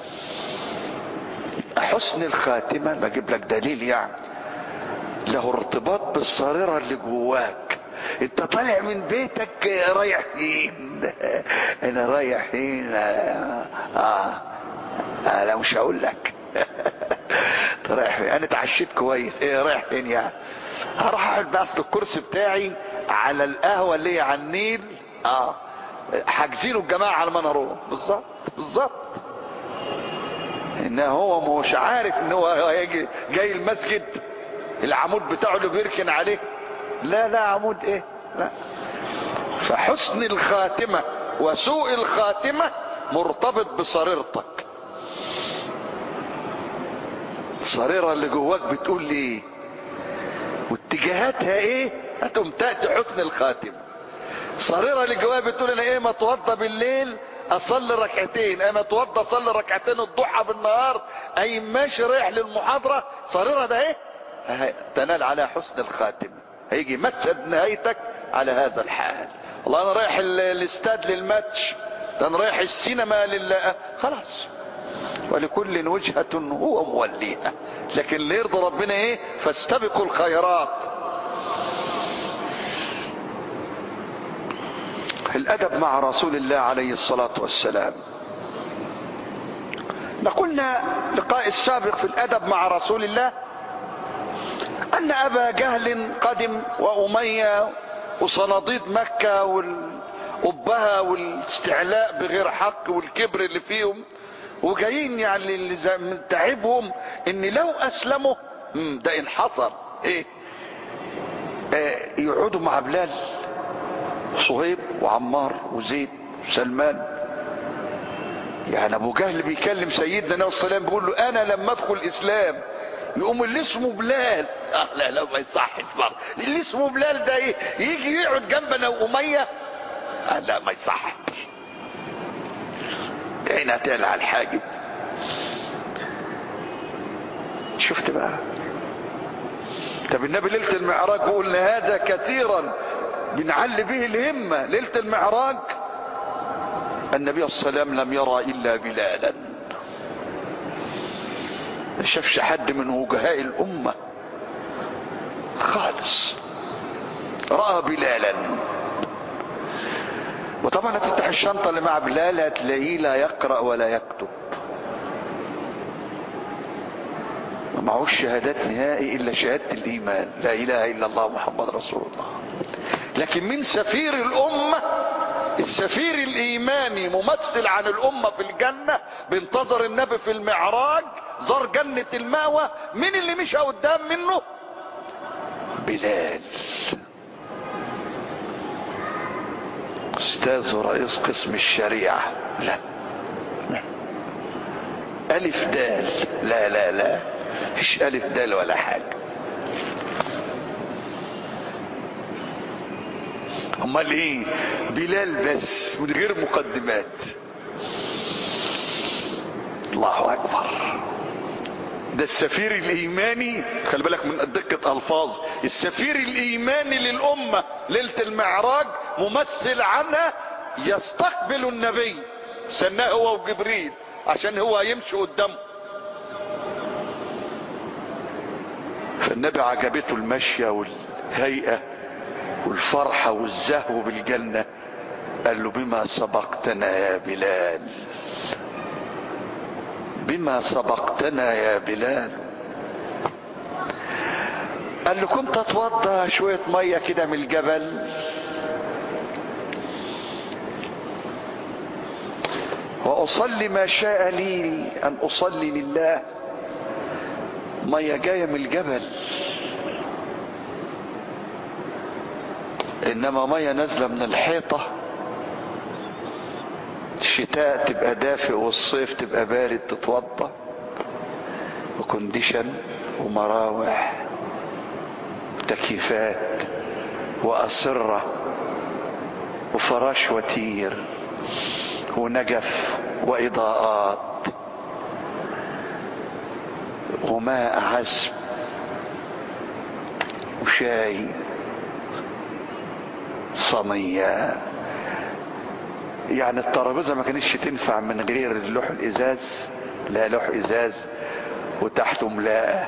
حسن الخاتمة بجيب لك دليل يعني له ارتباط بالصريرة اللي جواك انت طالع من بيتك رايح فين انا رايح فين اه انا مش هقول لك انت رايح فين انا اتعشيت كويس ايه رايح فين يعني هروح اقعد بقى في الكرسي بتاعي على القهوه اللي هي على النيل اه حاجزينه الجماعه على ما انا اروح بالظبط بالظبط ان هو مش عارف ان هو هيجي جاي المسجد العمود بتاعه اللي بيركن عليه لا لا عمود ايه لا فحسن الخاتمة وسوء الخاتمة مرتبط بصريرتك الصريرة اللي جواك بتقول لي ايه واتجاهاتها ايه هتقوم تأتي حسن الخاتمة الصريرة اللي جواها بتقول انا ايه ما اتوضى بالليل اصلي ركعتين اما اتوضى اصلي ركعتين الضحى بالنهار اي ماشي رايح للمحاضرة صريرة ده ايه تنال على حسن الخاتمة هيجي مشهد نهايتك على هذا الحال والله انا رايح الاستاد للماتش ده انا رايح السينما لل خلاص ولكل وجهة هو موليها لكن اللي يرضي ربنا ايه فاستبقوا الخيرات الادب مع رسول الله عليه الصلاة والسلام قلنا لقاء السابق في الادب مع رسول الله ان ابا جهل قدم وامية وصناديد مكة والأبهة والاستعلاء بغير حق والكبر اللي فيهم وجايين يعني اللي تعبهم ان لو اسلموا ده انحصر ايه آه يقعدوا مع بلال صهيب وعمار وزيد وسلمان يعني ابو جهل بيكلم سيدنا النبي صلى الله عليه وسلم بيقول له انا لما ادخل الاسلام يقوم اللي اسمه بلال آه لا لا ما يصحش بره اللي اسمه بلال ده ايه يجي يقعد جنبنا واميه آه لا ما يصحش عينها تقلع الحاجب شفت بقى طب النبي ليله المعراج قلنا هذا كثيرا بنعلي به الهمه ليله المعراج النبي صلى الله عليه وسلم لم يرى الا بلالا ما شافش حد من وجهاء الامه خالص رأى بلالا وطبعا هتفتح الشنطة اللي مع بلال هتلاقيه لا يقرأ ولا يكتب ما معهوش شهادات نهائي الا شهادة الايمان لا اله الا الله محمد رسول الله لكن من سفير الامة السفير الايماني ممثل عن الامة في الجنة بينتظر النبي في المعراج زار جنة المأوى مين اللي مشى قدام منه بلال استاذ رئيس قسم الشريعة لا ألف دال لا لا لا مفيش ألف دال ولا حاجة امال ايه بلال بس من غير مقدمات الله اكبر ده السفير الايماني خلي بالك من دقة الفاظ السفير الايماني للامة ليلة المعراج ممثل عنها يستقبل النبي سناه هو وجبريل عشان هو يمشي قدامه فالنبي عجبته المشية والهيئة والفرحة والزهو بالجنة قال له بما سبقتنا يا بلال بما سبقتنا يا بلال قال له كنت اتوضى شوية مية كده من الجبل واصلي ما شاء لي ان اصلي لله مية جاية من الجبل انما مية نازلة من الحيطة الشتاء تبقى دافئ والصيف تبقى بارد تتوضى وكونديشن ومراوح وتكييفات وأسرة وفراش وتير ونجف وإضاءات وماء عذب وشاي صينية يعني الترابيزة ما كانتش تنفع من غير اللوح الإزاز لا لوح إزاز وتحته ملاءة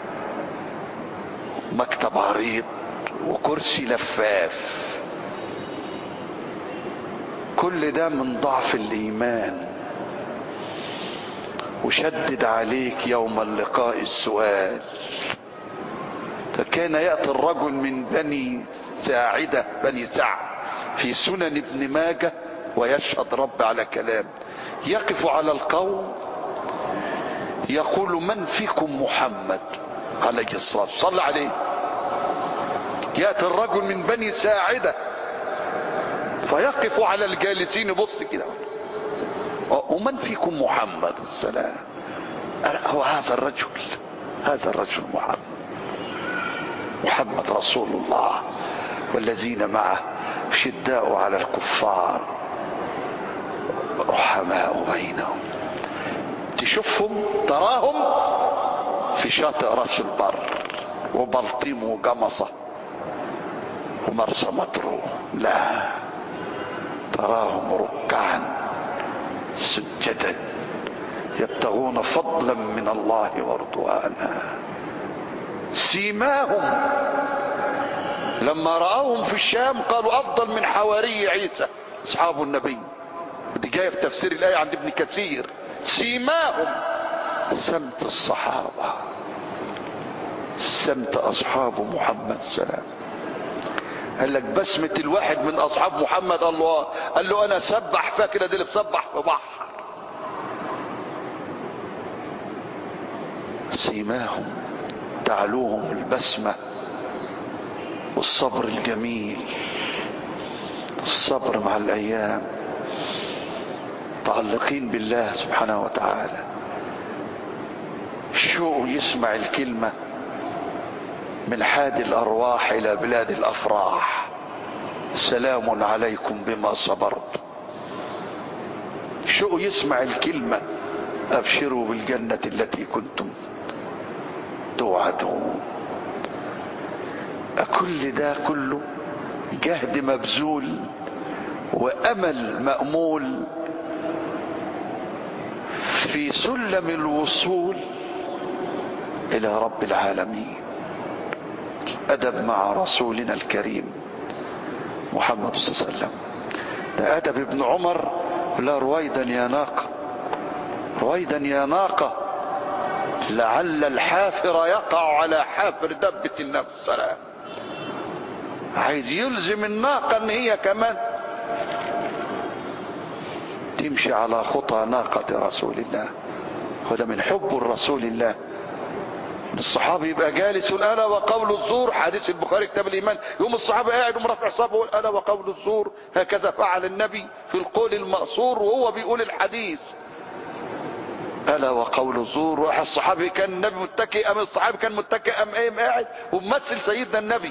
مكتب عريض وكرسي لفاف كل ده من ضعف الإيمان وشدد عليك يوم اللقاء السؤال فكان يأتي الرجل من بني ساعدة بني سعد في سنن ابن ماجه ويشهد رب على كلام يقف على القوم يقول من فيكم محمد عليه الصلاة والسلام صلى عليه يأتي الرجل من بني ساعدة فيقف على الجالسين بص كده ومن فيكم محمد السلام هو هذا الرجل هذا الرجل محمد محمد رسول الله والذين معه شداء على الكفار رحماء بينهم تشوفهم تراهم في شاطئ راس البر وبلطيم وجمصة ومرسى مطروح لا تراهم ركعا سجدا يبتغون فضلا من الله ورضوانا سيماهم لما رأوهم في الشام قالوا أفضل من حواري عيسى أصحاب النبي دي جاية في تفسير الآية عند ابن كثير سيماهم سمت الصحابة سمت أصحاب محمد سلام قال لك بسمة الواحد من أصحاب محمد الله قال له أنا سبح فاكرة دي اللي بسبح في بحر سيماهم تعلوهم البسمة والصبر الجميل الصبر مع الأيام متعلقين بالله سبحانه وتعالى شوق يسمع الكلمة من حاد الأرواح إلى بلاد الأفراح سلام عليكم بما صبرت شوق يسمع الكلمة أبشروا بالجنة التي كنتم توعدون كل ده كله جهد مبذول وامل مامول في سلم الوصول الى رب العالمين الادب مع رسولنا الكريم محمد صلى الله عليه وسلم ده ادب ابن عمر لا رويدا يا ناقه رويدا يا ناقه لعل الحافر يقع على حافر دبة النبي السلام عايز يلزم الناقة ان هي كمان تمشي على خطى ناقة رسول الله وده من حب رسول الله الصحابي يبقى جالس يقول انا وقول الزور حديث البخاري كتاب الايمان يوم الصحابه قاعد ومرفع صابه يقول انا وقول الزور هكذا فعل النبي في القول المأثور وهو بيقول الحديث الا وقول الزور واحد الصحابي كان النبي متكئ ام الصحابي كان متكئ ام قايم قاعد وممثل سيدنا النبي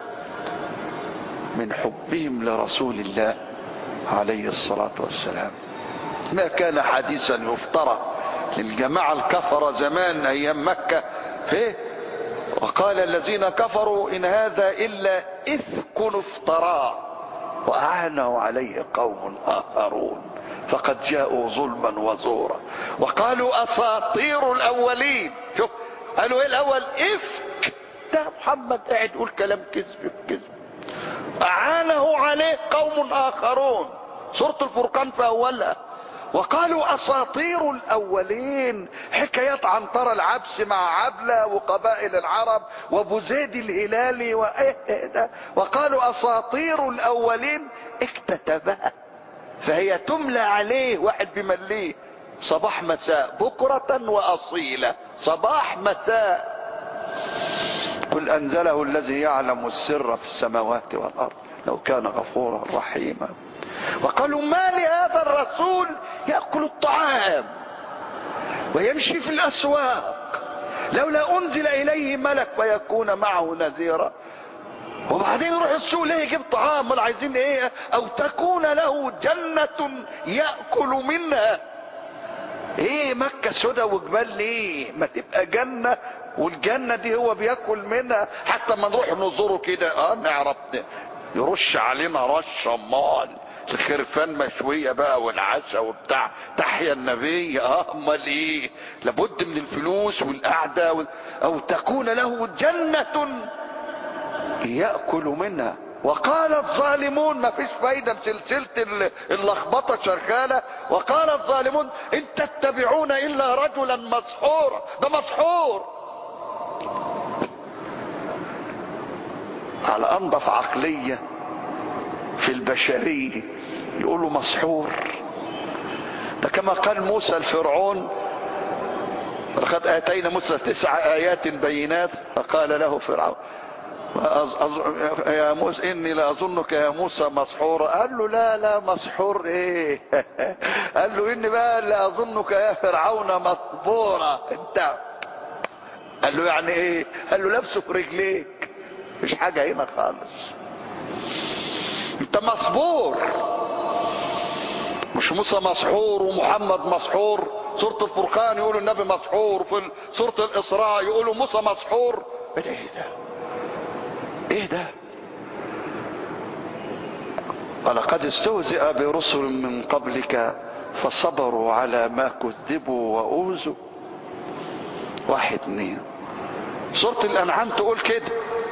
من حبهم لرسول الله عليه الصلاة والسلام ما كان حديثا يفترى للجماعة الكفر زمان ايام مكة ايه وقال الذين كفروا ان هذا الا افك افتراه واعانوا عليه قوم اخرون فقد جاءوا ظلما وزورا وقالوا اساطير الاولين شوف قالوا ايه الاول افك ده محمد قاعد يقول كلام كذب في كذب اعانه عليه قوم اخرون سورة الفرقان في اولها وقالوا اساطير الاولين حكايات عنتر العبس مع عبلة وقبائل العرب وابو زيد الهلالي وايه ده وقالوا اساطير الاولين اكتتبها فهي تملى عليه واحد بمليه صباح مساء بكرة واصيلة صباح مساء قل انزله الذي يعلم السر في السماوات والارض لو كان غفورا رحيما وقالوا ما لهذا الرسول ياكل الطعام ويمشي في الاسواق لولا انزل اليه ملك ويكون معه نذيرا وبعدين يروح السوق ليه يجيب طعام ولا عايزين ايه او تكون له جنة يأكل منها ايه مكة سودا وجبال ليه ما تبقى جنة والجنة دي هو بياكل منها حتى ما نروح نزوره كده اه نعرف يرش علينا رش امال الخرفان مشوية بقى والعشاء وبتاع تحيا النبي اه امال ايه لابد من الفلوس والقعدة وال... او تكون له جنة يأكل منها وقال الظالمون ما فيش فايدة سلسلة اللخبطة شغالة وقال الظالمون ان تتبعون الا رجلا مسحورا ده مسحور على انضف عقلية في البشرية يقولوا مسحور ده كما قال موسى الفرعون لقد اتينا موسى تسع ايات بينات فقال له فرعون يا موسى اني لاظنك يا موسى مسحورا قال له لا لا مسحور ايه قال له اني بقى لاظنك يا فرعون مصبورا انت قال له يعني ايه قال له لابسه في رجليك مش حاجه هنا خالص انت مصبور مش موسى مسحور ومحمد مسحور سورة الفرقان يقولوا النبي مسحور في سورة الإسراء يقولوا موسى مسحور ايه ده ايه ده ايه ده ولقد استهزئ برسل من قبلك فصبروا على ما كذبوا وأوذوا واحد اتنين سورة الأنعام تقول كده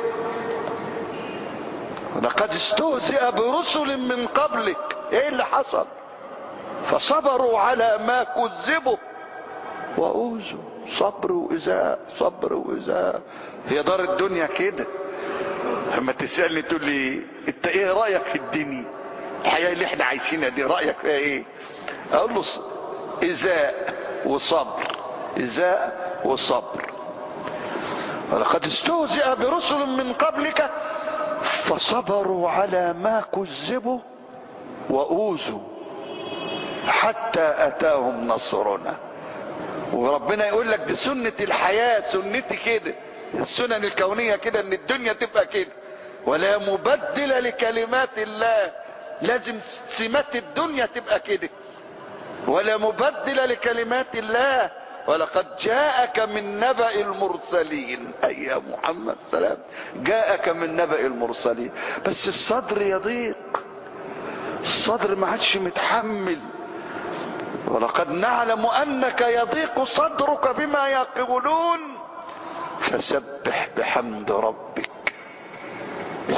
لقد استهزئ برسل من قبلك ايه اللي حصل فصبروا على ما كذبوا وأوذوا صبر وإزاء صبر وإزاء هي دار الدنيا كده لما تسألني تقول لي انت ايه رأيك في الدنيا الحياة اللي احنا عايشينها دي رأيك فيها ايه اقول له إزاء وصبر إزاء وصبر ولقد استهزئ برسل من قبلك فصبروا على ما كذبوا وأوذوا حتى أتاهم نصرنا وربنا يقول لك دي سنة الحياة سنتي كده السنن الكونية كده ان الدنيا تبقى كده ولا مبدل لكلمات الله لازم سمات الدنيا تبقى كده ولا مبدل لكلمات الله ولقد جاءك من نبأ المرسلين اي يا محمد سلام جاءك من نبأ المرسلين بس الصدر يضيق الصدر ما عادش متحمل ولقد نعلم انك يضيق صدرك بما يقولون فسبح بحمد ربك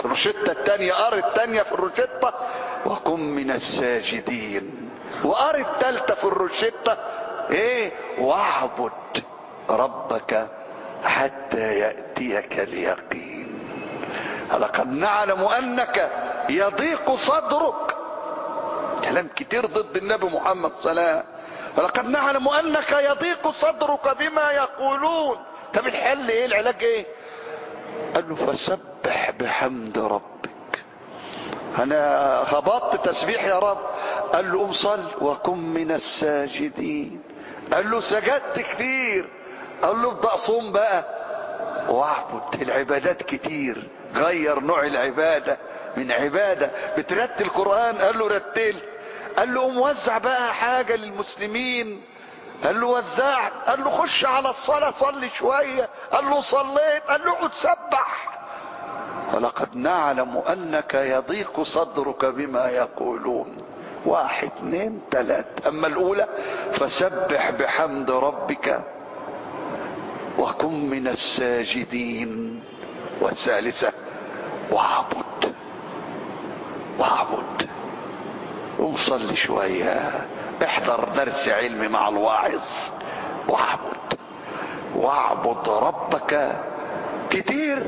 الروشتة التانية قري التانية في الروشتة وكن من الساجدين وقري التالتة في الروشتة ايه واعبد ربك حتى يأتيك اليقين لقد نعلم انك يضيق صدرك كلام كتير ضد النبي محمد صلى الله عليه وسلم ولقد نعلم انك يضيق صدرك بما يقولون طب الحل ايه العلاج ايه قال له فسبح بحمد ربك انا هبطت تسبيح يا رب قال له قوم صل وكن من الساجدين قال له سجدت كتير قال له ابدا صوم بقى واعبد العبادات كتير غير نوع العباده من عباده بترتل القران قال له رتل قال له قوم وزع بقى حاجه للمسلمين قال له وزع قال له خش على الصلاه صلي شويه قال له صليت قال له اقعد سبح ولقد نعلم انك يضيق صدرك بما يقولون واحد اثنين ثلاث اما الاولى فسبح بحمد ربك وكن من الساجدين والثالثة واعبد واعبد قوم صلي شوية احضر درس علم مع الواعظ واعبد واعبد ربك كتير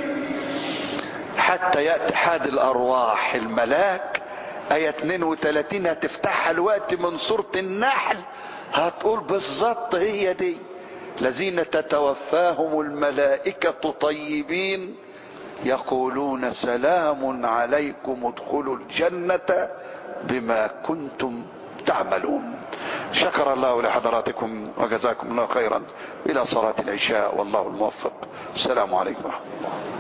حتى يأتي حاد الأرواح الملاك آية 32 هتفتحها الوقت من سورة النحل هتقول بالظبط هي دي الذين تتوفاهم الملائكة طيبين يقولون سلام عليكم ادخلوا الجنة بما كنتم تعملون شكر الله لحضراتكم وجزاكم الله خيرا إلى صلاة العشاء والله الموفق السلام عليكم ورحمة الله